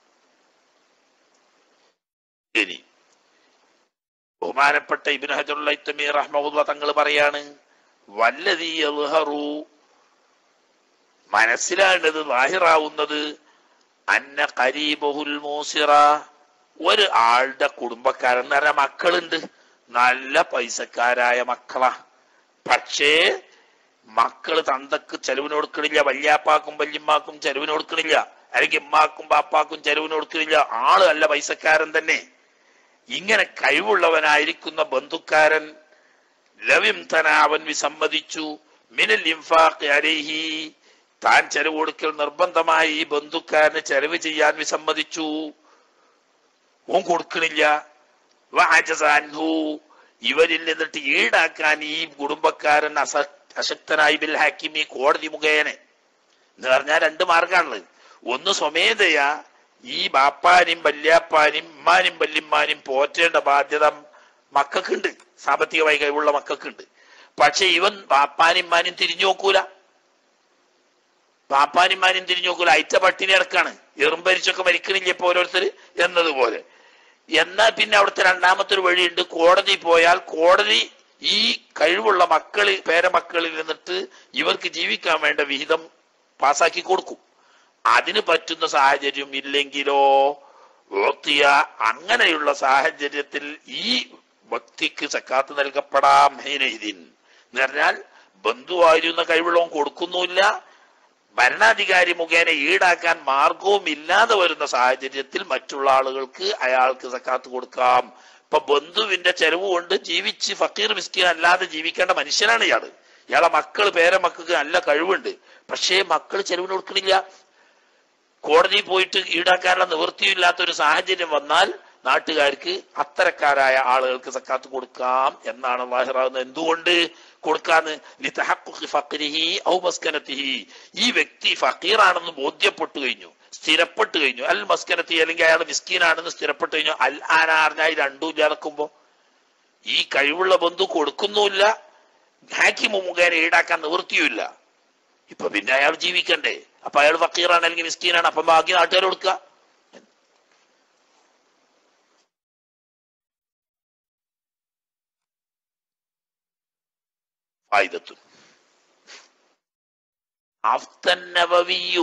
ഇനി ബഹുമാനപ്പെട്ട ഇബിൻ ഹജറുൽ ഇത്തമി റഹ്മുല്ല തങ്ങൾ പറയാണ് വല്ലതീ യദ്ഹറു മനസ്സിലാകേണ്ടത് വാഹിറാവുന്നത് അന്ന കരീബഹുൽ മൂസിറ ഒരു ആളുടെ കുടുംബക്കാരൻ എന്ന് പറഞ്ഞ മക്കളുണ്ട് നല്ല പൈസക്കാരായ മക്കളാ പക്ഷേ മക്കള് തന്തക്ക് ചെലവിന് കൊടുക്കണില്ല വല്യാപ്പാക്കും വല്യമ്മാക്കും ചെലവിന് കൊടുക്കണില്ല അല്ലെങ്കിൽ ഉമ്മാക്കും ബാപ്പാക്കും ചെലവിന് കൊടുക്കണില്ല ആള് നല്ല പൈസക്കാരൻ തന്നെ ഇങ്ങനെ കഴിവുള്ളവനായിരിക്കുന്ന ബന്ധുക്കാരൻ ലവിം തന അവൻ വിസമ്മതിച്ചു മിനൽ ഇൻഫാഖ് അലൈഹി താൻ ചെലവ് കൊടുക്കൽ നിർബന്ധമായി ഈ ബന്ധുക്കാരന് ചെലവ് ചെയ്യാൻ വിസമ്മതിച്ചു ഓൻ കൊടുക്കണില്ല വാജസാൻഹു ഇവരിൽ നിന്നിട്ട് ഈടാക്കാൻ ഈ കുടുംബക്കാരൻ അസ അശക്തനായി ബിൽ ഹാക്കിമി കോടതി മുഖേന എന്ന് പറഞ്ഞാൽ രണ്ട് മാർഗാണുള്ളത് ഒന്ന് സ്വമേധയാ ഈ ബാപ്പാനും വല്യാപ്പാനും ഉമ്മാനും വല്യമ്മാനും പോറ്റേണ്ട ബാധ്യത മക്കൾക്കുണ്ട് സാമ്പത്തികമായി കഴിവുള്ള മക്കൾക്കുണ്ട് പക്ഷെ ഇവൻ ബാപ്പാനും ഉമ്മാനും തിരിഞ്ഞു നോക്കൂല ബാപ്പാനും ഉമ്മാനും തിരിഞ്ഞു നോക്കൂല അയച്ച പട്ടിണി അടക്കാണ് എറുമ്പരിച്ചൊക്കെ മരിക്കണില്ല ഇപ്പൊ ഓരോരുത്തർ എന്നതുപോലെ എന്നാൽ പിന്നെ അവിടുത്തെ രണ്ടാമത്തെ ഒരു വഴിയുണ്ട് കോടതി പോയാൽ കോടതി ഈ കഴിവുള്ള മക്കളി പേരമക്കളിൽ നിന്നിട്ട് ഇവർക്ക് ജീവിക്കാൻ വേണ്ട വിഹിതം പാസാക്കി കൊടുക്കും അതിന് പറ്റുന്ന സാഹചര്യം ഇല്ലെങ്കിലോ ഓത്തിയ അങ്ങനെയുള്ള സാഹചര്യത്തിൽ ഈ വ്യക്തിക്ക് സക്കാത്ത് നൽകപ്പെടാം ഹൈനഹിദിൻ എന്ന് പറഞ്ഞാൽ ബന്ധുവായിരുന്ന കഴിവുള്ളവൻ കൊടുക്കുന്നുമില്ല ഭരണാധികാരി മുഖേന ഈടാക്കാൻ മാർഗവും ഇല്ലാതെ വരുന്ന സാഹചര്യത്തിൽ മറ്റുള്ള ആളുകൾക്ക് അയാൾക്ക് സക്കാത്ത് കൊടുക്കാം ഇപ്പൊ ബന്ധുവിന്റെ ചെലവ് കൊണ്ട് ജീവിച്ച് ഫക്കീർ മിസ്കിൻ അല്ലാതെ ജീവിക്കേണ്ട മനുഷ്യനാണ് ഇയാള് ഇയാളെ മക്കൾ പേരമക്കൾക്ക് നല്ല കഴിവുണ്ട് പക്ഷേ മക്കൾ ചെലവിന് കൊടുക്കണില്ല കോടതി പോയിട്ട് ഈടാക്കാനുള്ള നിവൃത്തിയില്ലാത്ത ഒരു സാഹചര്യം വന്നാൽ നാട്ടുകാർക്ക് അത്തരക്കാരായ ആളുകൾക്ക് സക്കാത്ത് കൊടുക്കാം എന്നാണ് വാഹിറാവുന്നത് എന്തുകൊണ്ട് കൊടുക്കാന്ന് ലിതഹഖുഖി ഫഖ്രിഹി ഔ മസ്കനത്തിഹി ഈ വ്യക്തി ഫക്കീറാണെന്ന് ബോധ്യപ്പെട്ടു കഴിഞ്ഞു സ്ഥിരപ്പെട്ടു കഴിഞ്ഞു അൽ മസ്കനത്തി അല്ലെങ്കിൽ അയാൾ മിസ്കീനാണെന്ന് സ്ഥിരപ്പെട്ടു കഴിഞ്ഞു അൽ ആനാറിനായി രണ്ടും ഇല്ലാതെക്കുമ്പോ ഈ കഴിവുള്ള ബന്ധു കൊടുക്കുന്നുമില്ല ഹാക്കിമു മുഖേന ഈടാക്കാൻ നിവൃത്തിയുമില്ല ഇപ്പൊ പിന്നെ അയാൾ ജീവിക്കണ്ടേ അപ്പൊ അയാൾ ഫക്കീറാണ് അല്ലെങ്കിൽ മിസ്കീനാണ് അപ്പൊ ബാക്കി നാട്ടുകാർ കൊടുക്കുക ഫായിദത്തുൻ അഫ്തൻ നബവിയു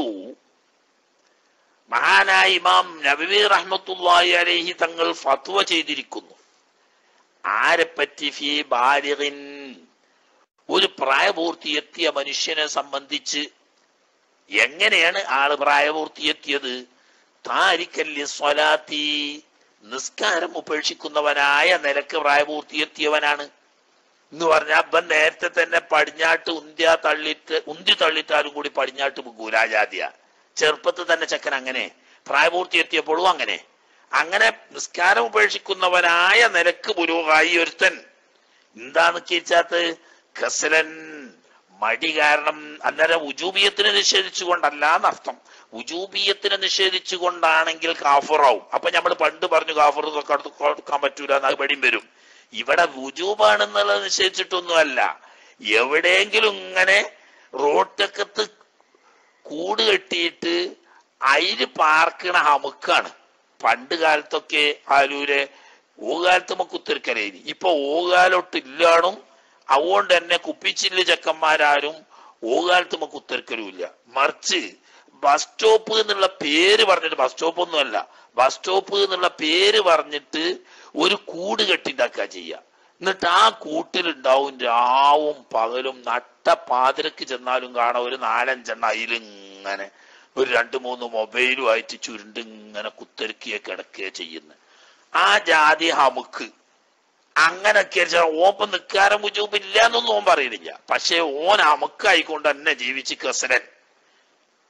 മഹാനായ ഇമാം നബവി റഹ്മത്തുള്ളാഹി അലൈഹി തങ്ങൾ ഫത്വ ചെയ്തിരിക്കുന്നു ആരെപ്പറ്റി ഫി ബാലിഗിൻ ഒരു പ്രായപൂർത്തിയെത്തിയ മനുഷ്യനെ സംബന്ധിച്ച് എങ്ങനെയാണ് ആള് പ്രായപൂർത്തിയെത്തിയത് താരിക്കല്യ സ്വലാത്തി നിസ്കാരം ഉപേക്ഷിക്കുന്നവനായ നിലക്ക് പ്രായപൂർത്തിയെത്തിയവനാണ് എന്ന് പറഞ്ഞാൽ അപ്പൻ നേരത്തെ തന്നെ പടിഞ്ഞാട്ട് ഉന്ത്യ തള്ളിട്ട് ഉന്തി തള്ളിട്ടാലും കൂടി പടിഞ്ഞാട്ട് ഗുലാജാതിയ ചെറുപ്പത്തിൽ തന്നെ ചെക്കൻ അങ്ങനെ പ്രായപൂർത്തി എത്തിയപ്പോഴും അങ്ങനെ അങ്ങനെ നിസ്കാരം ഉപേക്ഷിക്കുന്നവനായ നിലക്ക് പുരോഗായി ഒരുത്തൻ എന്താണ് കേച്ചാത്ത് ഖസലൻ മടി കാരണം അന്നേരം ഉജൂബിയത്തിനെ നിഷേധിച്ചുകൊണ്ടല്ല എന്നർത്ഥം ഉജൂബിയത്തിനെ നിഷേധിച്ചുകൊണ്ടാണെങ്കിൽ കാഫറാവും അപ്പൊ നമ്മൾ പണ്ട് പറഞ്ഞു കാഫർ കൊടുക്കാൻ പറ്റൂല എന്ന് പടിയും വരും ഇവിടെ വുജൂബാണെന്നുള്ളത് നിശ്ചയിച്ചിട്ടൊന്നുമല്ല എവിടെയെങ്കിലും ഇങ്ങനെ റോട്ടക്കത്ത് കൂട് കെട്ടിയിട്ട് അയില് പാർക്കണ ഹമുക്കാണ് പണ്ട് കാലത്തൊക്കെ ആലൂരെ ഓകാലത്ത് നമുക്ക് ഉത്തരക്കരയില് ഇപ്പൊ ഓകാലോട്ട് ഇല്ലാണും അതുകൊണ്ട് തന്നെ കുപ്പിച്ചില്ല് ചെക്കന്മാരാരും ഓകാലത്ത് നമുക്ക് ഉത്തരക്കരുമില്ല മറിച്ച് ബസ് സ്റ്റോപ്പ് എന്നുള്ള പേര് പറഞ്ഞിട്ട് ബസ് സ്റ്റോപ്പ് ഒന്നുമല്ല ബസ് സ്റ്റോപ്പ് എന്നുള്ള പേര് പറഞ്ഞിട്ട് ഒരു കൂട് കെട്ടിണ്ടാക്കുക ചെയ്യുക എന്നിട്ട് ആ കൂട്ടിലുണ്ടാവും രാവും പകലും നട്ട പാതിരക്ക് ചെന്നാലും കാണാം ഒരു നാലഞ്ചെണ്ണ അതിലിങ്ങനെ ഒരു രണ്ട് മൂന്ന് മൊബൈലുമായിട്ട് ചുരുണ്ട് ഇങ്ങനെ കുത്തരക്കിയ കിടക്കുകയോ ചെയ്യുന്നത് ആ ജാതി ഹമുക്ക് അങ്ങനൊക്കെ ഓപ്പം നിൽക്കാരം മുജൂബ് ഇല്ല എന്നൊന്നും ഓൻ പറയുന്നില്ല പക്ഷെ ഓൻ അമുക്കായിക്കൊണ്ട് തന്നെ ജീവിച്ച് കസരൻ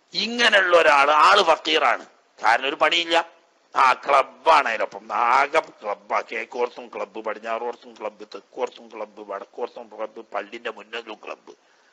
ഇങ്ങനെയുള്ള ഒരാൾ ആള് ഫക്കീറാണ് കാരണം ഒരു പണിയില്ല ആ ക്ലബാണ് അതിനൊപ്പം ആകെ ക്ലബ്ബാ കേക്കോർത്തും ക്ലബ്ബ് പടിഞ്ഞാറോർത്തും ക്ലബ്ബ് തെക്കോർത്തും ക്ലബ്ബ് വടക്കോർത്തും ക്ലബ്ബ് പള്ളിന്റെ മുന്നിലും ക്ലബ്ബ്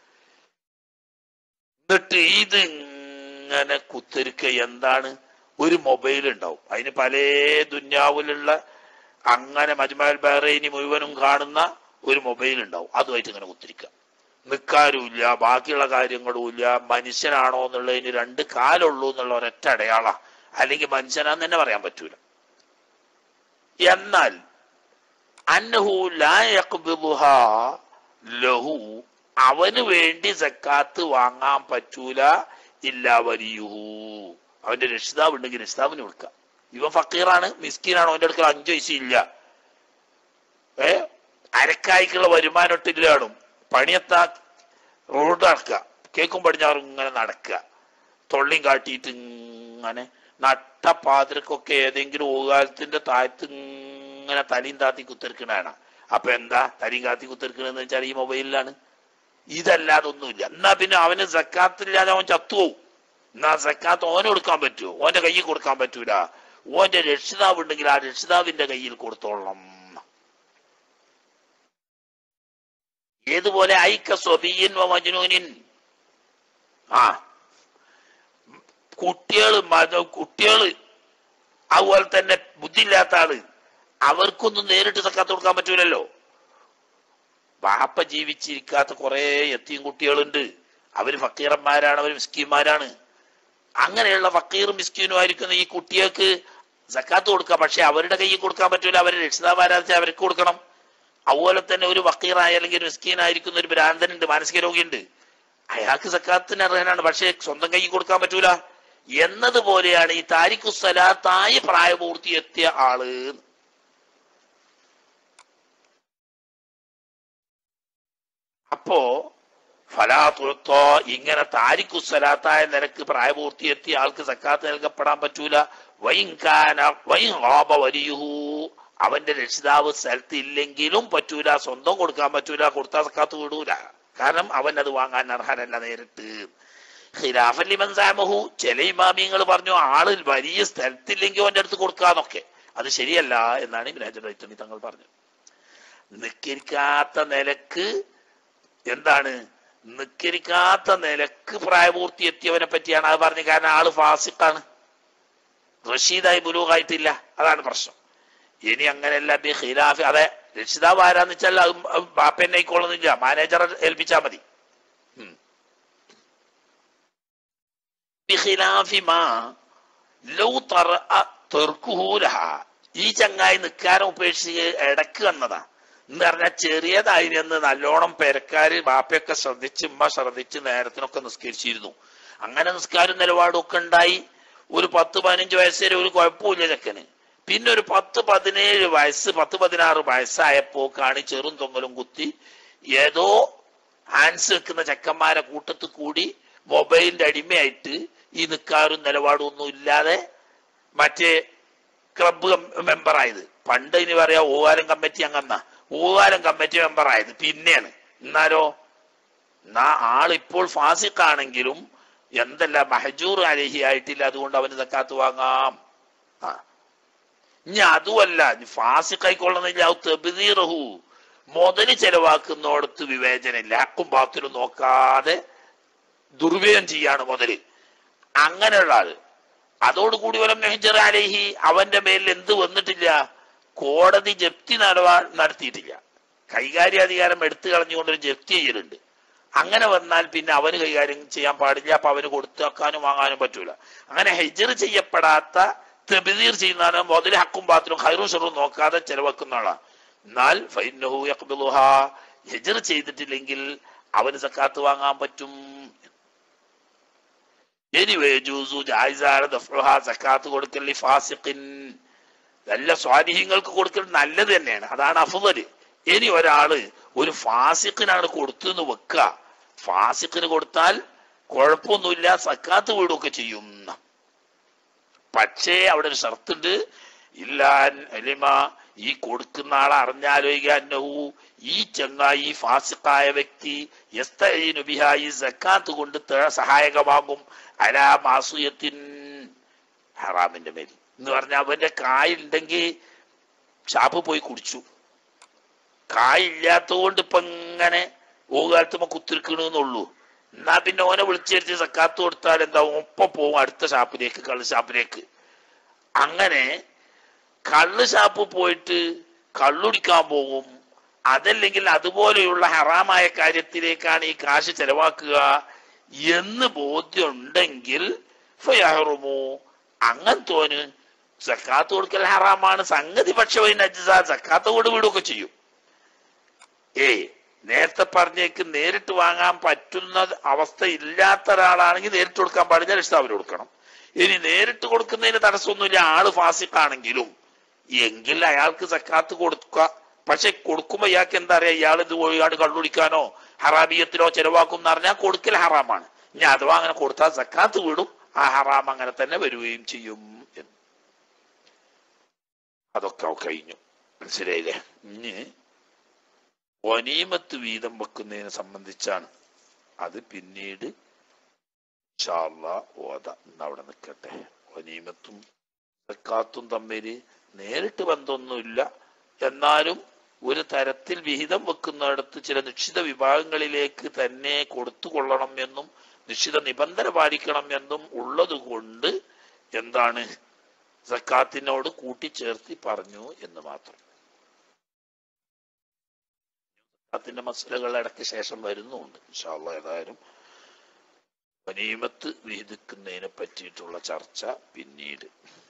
എന്നിട്ട് ഇത് ഇങ്ങനെ കുത്തിരിക്ക എന്താണ് ഒരു മൊബൈൽ ഉണ്ടാവും അതിന് പല ദുന്യാവിലുള്ള അങ്ങനെ മജ്മൽ ബഹ്റൈനി മുഴുവനും കാണുന്ന ഒരു മൊബൈൽ ഉണ്ടാവും അതുമായിട്ട് ഇങ്ങനെ കുത്തിരിക്കുക നിൽക്കാരുമില്ല ബാക്കിയുള്ള കാര്യങ്ങളും ഇല്ല മനുഷ്യനാണോ എന്നുള്ളതിന് രണ്ട് കാലുള്ളൂ എന്നുള്ള ഒരൊറ്റ അടയാള അല്ലെങ്കിൽ മനുഷ്യനാന്ന് തന്നെ പറയാൻ പറ്റൂല എന്നാൽ അന്നഹു ലാ യഖ്ബിദുഹാ ലഹു അവന് വേണ്ടി സക്കാത്ത് വാങ്ങാൻ പറ്റൂല ഇല്ല വലിയുഹു അവന്റെ രക്ഷിതാവ് ഉണ്ടെങ്കിൽ രക്ഷിതാവിന് കൊടുക്കാം ഇവൻ ഫക്കീറാണ് മിസ്കീനാണ് അവന്റെ അടുക്കൽ അഞ്ചു പൈസ ഇല്ല ഏ അരക്കായ്ക്കുള്ള വരുമാനം ഇട്ടില്ലാണും പണിയെത്താ റോഡ് നടക്കുക കേക്കും പടിഞ്ഞാറും ഇങ്ങനെ നടക്കുക തൊള്ളിയും കാട്ടിയിട്ട് ഇങ്ങനെ നട്ട പാതിരക്കൊക്കെ ഏതെങ്കിലും ഓകാലത്തിന്റെ താഴത്ത് ഇങ്ങനെ തലയും താത്തി കുത്തിരിക്കണാണ് അപ്പൊ എന്താ തലയും കാത്തി കുത്തിരിക്കണെന്ന് വെച്ചാൽ ഈ മൊബൈലിലാണ് ഇതല്ലാതെ ഒന്നുമില്ല എന്നാ പിന്നെ അവന് സക്കാത്തില്ലാതെ അവൻ ചത്തുപോവും എന്നാ സക്കാത്ത് ഓന് കൊടുക്കാൻ പറ്റുമോ ഓന്റെ കയ്യിൽ കൊടുക്കാൻ പറ്റൂല ഓന്റെ രക്ഷിതാവ് ഉണ്ടെങ്കിൽ ആ രക്ഷിതാവിന്റെ കയ്യിൽ കൊടുത്തോളണം ഏതുപോലെ ഐക്ക സ്വബീയൻ വ മജ്നൂനിൻ ആ കുട്ടികള് മത- കുട്ടികള് അതുപോലെ തന്നെ ബുദ്ധിയില്ലാത്ത ആള് അവർക്കൊന്നും നേരിട്ട് സക്കാത്ത് കൊടുക്കാൻ പറ്റൂലല്ലോ വാപ്പ ജീവിച്ചിരിക്കാത്ത കുറെ എത്തിയും കുട്ടികളുണ്ട് അവര് ഫക്കീറന്മാരാണ് അവര് മിസ്കീന്മാരാണ് അങ്ങനെയുള്ള ഫക്കീറും മിസ്കീനും ആയിരിക്കുന്ന ഈ കുട്ടികൾക്ക് സക്കാത്ത് കൊടുക്കാം പക്ഷെ അവരുടെ കയ്യിൽ കൊടുക്കാൻ പറ്റൂല അവരെ രക്ഷിതാവാരാധിച്ച അവർക്ക് കൊടുക്കണം അതുപോലെ തന്നെ ഒരു വക്കീറായ അല്ലെങ്കിൽ ഒരു മിസ്കീനായിരിക്കുന്ന ഒരു ഭ്രാന്തനുണ്ട് മാനസിക രോഗിയുണ്ട് അയാൾക്ക് സക്കാത്തിന് അർഹനാണ് പക്ഷെ സ്വന്തം കൈ കൊടുക്കാൻ പറ്റൂല എന്നതുപോലെയാണ് ഈ താരിഖു സലാത്തായി പ്രായപൂർത്തി എത്തിയ ആള് അപ്പോ ഫലാത്തുത്തോ ഇങ്ങനെ താരിഖു സലാത്തായ നിലക്ക് പ്രായപൂർത്തി എത്തിയ ആൾക്ക് സക്കാത്ത് നൽകപ്പെടാൻ പറ്റൂല വൈകാന വൈഹാബ വലിയുഹു അവന്റെ രക്ഷിതാവ് സ്ഥലത്ത് ഇല്ലെങ്കിലും പറ്റൂല സ്വന്തം കൊടുക്കാൻ പറ്റൂല കൊടുത്താൽ സക്കാത്ത് വിടൂല കാരണം അവൻ അത് വാങ്ങാൻ അർഹനല്ല നേരിട്ട് ഖിലാഫല്ലി മൻസാമഹു ചില ഇമാമിയങ്ങൾ പറഞ്ഞു ആളിൽ വലിയ സ്ഥലത്തില്ലെങ്കിൽ അവന്റെ അടുത്ത് കൊടുക്കാന്നൊക്കെ അത് ശരിയല്ല എന്നാണ് ഇബ്രാഹിം തങ്ങൾ പറഞ്ഞു നിക്കരിക്കാത്ത നിലക്ക് എന്താണ് നിക്കരിക്കാത്ത നിലക്ക് പ്രായപൂർത്തി എത്തിയവനെ പറ്റിയാണ് അത് പറഞ്ഞത് കാരണം ആള് ഫാസിക്കാണ് റഷീദായി ബുലൂഹായിട്ടില്ല അതാണ് പ്രശ്നം ഇനി അങ്ങനെയല്ല ബി ഖിലാഫ് അതെ രക്ഷിതാവ് ആരാന്ന് വെച്ചാൽ അത് ബാപ്പന്നെ ആയിക്കോളുന്നില്ല മാനേജറെ ഏൽപ്പിച്ചാൽ മതി ഉം. ബിഖിലാഫി മാ ലൗ തറഅ തർക്കുഹു ലഹാ. ഈ ചങ്ങായി നിക്കാരം ഉപേക്ഷിച്ച് ഇടക്ക് വന്നതാ എന്ന് പറഞ്ഞാൽ ചെറിയതായിരുന്നു നല്ലോണം പെരക്കാര് ബാപ്പയൊക്കെ ശ്രദ്ധിച്ച് ഉമ്മ ശ്രദ്ധിച്ച് നേരത്തിനൊക്കെ നിസ്കരിച്ചിരുന്നു അങ്ങനെ നിസ്കാരം നിലപാടും ഒക്കെ ഉണ്ടായി ഒരു പത്ത് പതിനഞ്ച് വയസ്സ് വരെ ഒരു കുഴപ്പമില്ല ചെക്കന് പിന്നെ ഒരു പത്ത് പതിനേഴ് വയസ്സ് പത്ത് പതിനാറ് വയസ്സായപ്പോക്കാണ് ചെറും തൊങ്ങലും കുത്തി ഏതോ ഹാൻസ് വെക്കുന്ന ചെക്കന്മാരെ കൂട്ടത്തിൽ കൂടി മൊബൈലിന്റെ അടിമയായിട്ട് ഈ നിക്കാറും നിലപാടും ഒന്നും ഇല്ലാതെ മറ്റേ ക്ലബ്ബ് മെമ്പറായത് പണ്ട് ഇനി പറയാ ഓവാരം കമ്മിറ്റി അങ്ങന്ന ഓവാരം കമ്മിറ്റി മെമ്പറായത് പിന്നെയാണ് എന്നാലോ എന്നാ ആളിപ്പോൾ ഫാസിക്കാണെങ്കിലും എന്തല്ല മഹജൂർ അലഹി ആയിട്ടില്ല അതുകൊണ്ട് അവന് സക്കാത്ത് വാങ്ങാം ആ ഇനി അതുമല്ല ഫാസിക്കായിക്കൊള്ളുന്നില്ല തെബിദീറഹു മുതല് ചെലവാക്കുന്നിടത്ത് വിവേചനമില്ല ഹക്കും ബാത്തിലും നോക്കാതെ ദുർവ്യയം ചെയ്യാണ് മുതല് അങ്ങനെയുള്ള ആള് അതോടുകൂടി വലം നെഹ്ജർ അലഹി അവന്റെ മേലിൽ എന്ത് വന്നിട്ടില്ല കോടതി ജപ്തി നടപാ നടത്തിയിട്ടില്ല കൈകാര്യാധികാരം എടുത്തു കളഞ്ഞുകൊണ്ടൊരു ജപ്തി ചെയ്യലുണ്ട് അങ്ങനെ വന്നാൽ പിന്നെ അവന് കൈകാര്യം ചെയ്യാൻ പാടില്ല അപ്പൊ അവന് കൊടുത്തേക്കാനും വാങ്ങാനും പറ്റൂല അങ്ങനെ ഹെജർ ചെയ്യപ്പെടാത്ത തെബിദീർ ചെയ്യുന്ന മുതൽ ഹക്കും പാത്രം ഹൈറും ഷെറും നോക്കാതെ ചെലവാക്കുന്ന ആളാ എന്നാൽ ഫൈനഹു യഖ്ബിലുഹാ ഹെജർ ചെയ്തിട്ടില്ലെങ്കിൽ അവന് സക്കാത്ത് വാങ്ങാൻ പറ്റും എനിവേ ജൂസു ജായിസാണ് ദഫ്റുഹ സക്കാത്ത് കൊടുക്കൽ ഫാസിഖിൻ നല്ല സ്വാധീനങ്ങൾക്ക് കൊടുക്കൽ നല്ലത് തന്നെയാണ് അതാണ് അഫുദല് ഇനി ഒരാള് ഒരു ഫാസിഖിനാണ് കൊടുത്തെന്ന് വെക്കുക ഫാസിഖിന് കൊടുത്താൽ കുഴപ്പമൊന്നുമില്ല സക്കാത്ത് വീടുകയൊക്കെ ചെയ്യും പക്ഷേ അവിടെ ഒരു ഷർത്തുണ്ട് ഇല്ലാൻ എലിമ ഈ കൊടുക്കുന്ന ആളെ അറിഞ്ഞാലോ അന്നഹു ഈ ചങ്ങായി ഫാസിഖായ വ്യക്തി യസ്തഈനു ബിഹാ ഈ സക്കാത്ത് കൊണ്ട് ത- സഹായകമാകും അലാ മാസുയത്തിൻ ഹറാമിന്റെ മേൽ എന്ന് പറഞ്ഞാൽ അവന്റെ കായുണ്ടെങ്കിൽ ഷാപ്പ് പോയി കുടിച്ചു കായില്ലാത്തതുകൊണ്ട് ഇപ്പൊ ഇങ്ങനെ ഓകാലത്തുമ്പോ കുത്തിരിക്കണെന്നുള്ളൂ എന്നാ പിന്നെ ഓനെ വിളിച്ചെടുത്ത് സക്കാത്ത് കൊടുത്താൽ എന്താ ഒപ്പം പോവും അടുത്ത ഷാപ്പിലേക്ക് കള്ള് ഷാപ്പിലേക്ക് അങ്ങനെ കള്ള് ഷാപ്പ് പോയിട്ട് കള്ളുടിക്കാൻ പോകും അതല്ലെങ്കിൽ അതുപോലെയുള്ള ഹറാമായ കാര്യത്തിലേക്കാണ് ഈ കാശ് ചെലവാക്കുക എന്ന് ബോധ്യമുണ്ടെങ്കിൽ ഫയഹറുമോ അങ്ങനത്തോന് സക്കാത്ത് കൊടുക്കൽ ഹറാമാണ് സംഗതി പക്ഷേ നജ്സ സക്കാത്ത് കൊണ്ട് വിടുകയൊക്കെ ചെയ്യും ഏയ് നേരത്തെ പറഞ്ഞേക്ക് നേരിട്ട് വാങ്ങാൻ പറ്റുന്ന അവസ്ഥ ഇല്ലാത്ത ഒരാളാണെങ്കിൽ നേരിട്ട് കൊടുക്കാൻ പാടില്ല രക്ഷിതാവിന് കൊടുക്കണം ഇനി നേരിട്ട് കൊടുക്കുന്നതിന് തടസ്സമൊന്നുമില്ല ആള് ഫാസിക്കാണെങ്കിലും എങ്കിൽ അയാൾക്ക് സക്കാത്ത് കൊടുക്കുക പക്ഷെ കൊടുക്കുമ്പോ ഇയാൾക്ക് എന്താ പറയാ ഇയാൾ ഇത് ഒഴിയാട് കള്ളുടിക്കാനോ ഹറാബിയത്തിലോ ചെലവാക്കും എന്ന് പറഞ്ഞാൽ കൊടുക്കൽ ഹറാമാണ് ഇനി അഥവാ അങ്ങനെ കൊടുത്താൽ സക്കാത്ത് വിടും ആ ഹറാം അങ്ങനെ തന്നെ വരികയും ചെയ്യും എന്ന് അതൊക്കെ കഴിഞ്ഞു മനസ്സിലായില്ലേ ഇനി വനീമത്ത് വീതം വെക്കുന്നതിനെ സംബന്ധിച്ചാണ് അത് പിന്നീട് ഇൻഷാ അള്ളാ ഓത ഇന്ന് അവിടെ നിൽക്കട്ടെ വനീമത്തും സക്കാത്തും തമ്മിൽ നേരിട്ട് ബന്ധമൊന്നുമില്ല എന്നാലും ഒരു തരത്തിൽ വിഹിതം വെക്കുന്നിടത്ത് ചില നിശ്ചിത വിഭാഗങ്ങളിലേക്ക് തന്നെ കൊടുത്തുകൊള്ളണം എന്നും നിശ്ചിത നിബന്ധന പാലിക്കണം എന്നും ഉള്ളത് കൊണ്ട് എന്താണ് സക്കാത്തിനോട് കൂട്ടിച്ചേർത്തി പറഞ്ഞു എന്ന് മാത്രം സക്കാത്തിന്റെ മസലകൾ ഇടയ്ക്ക് ശേഷം വരുന്നുണ്ട് ഇൻഷാല്ല ഏതായാലും വനീമത്ത് വിഹിതിക്കുന്നതിനെ പറ്റിയിട്ടുള്ള ചർച്ച പിന്നീട്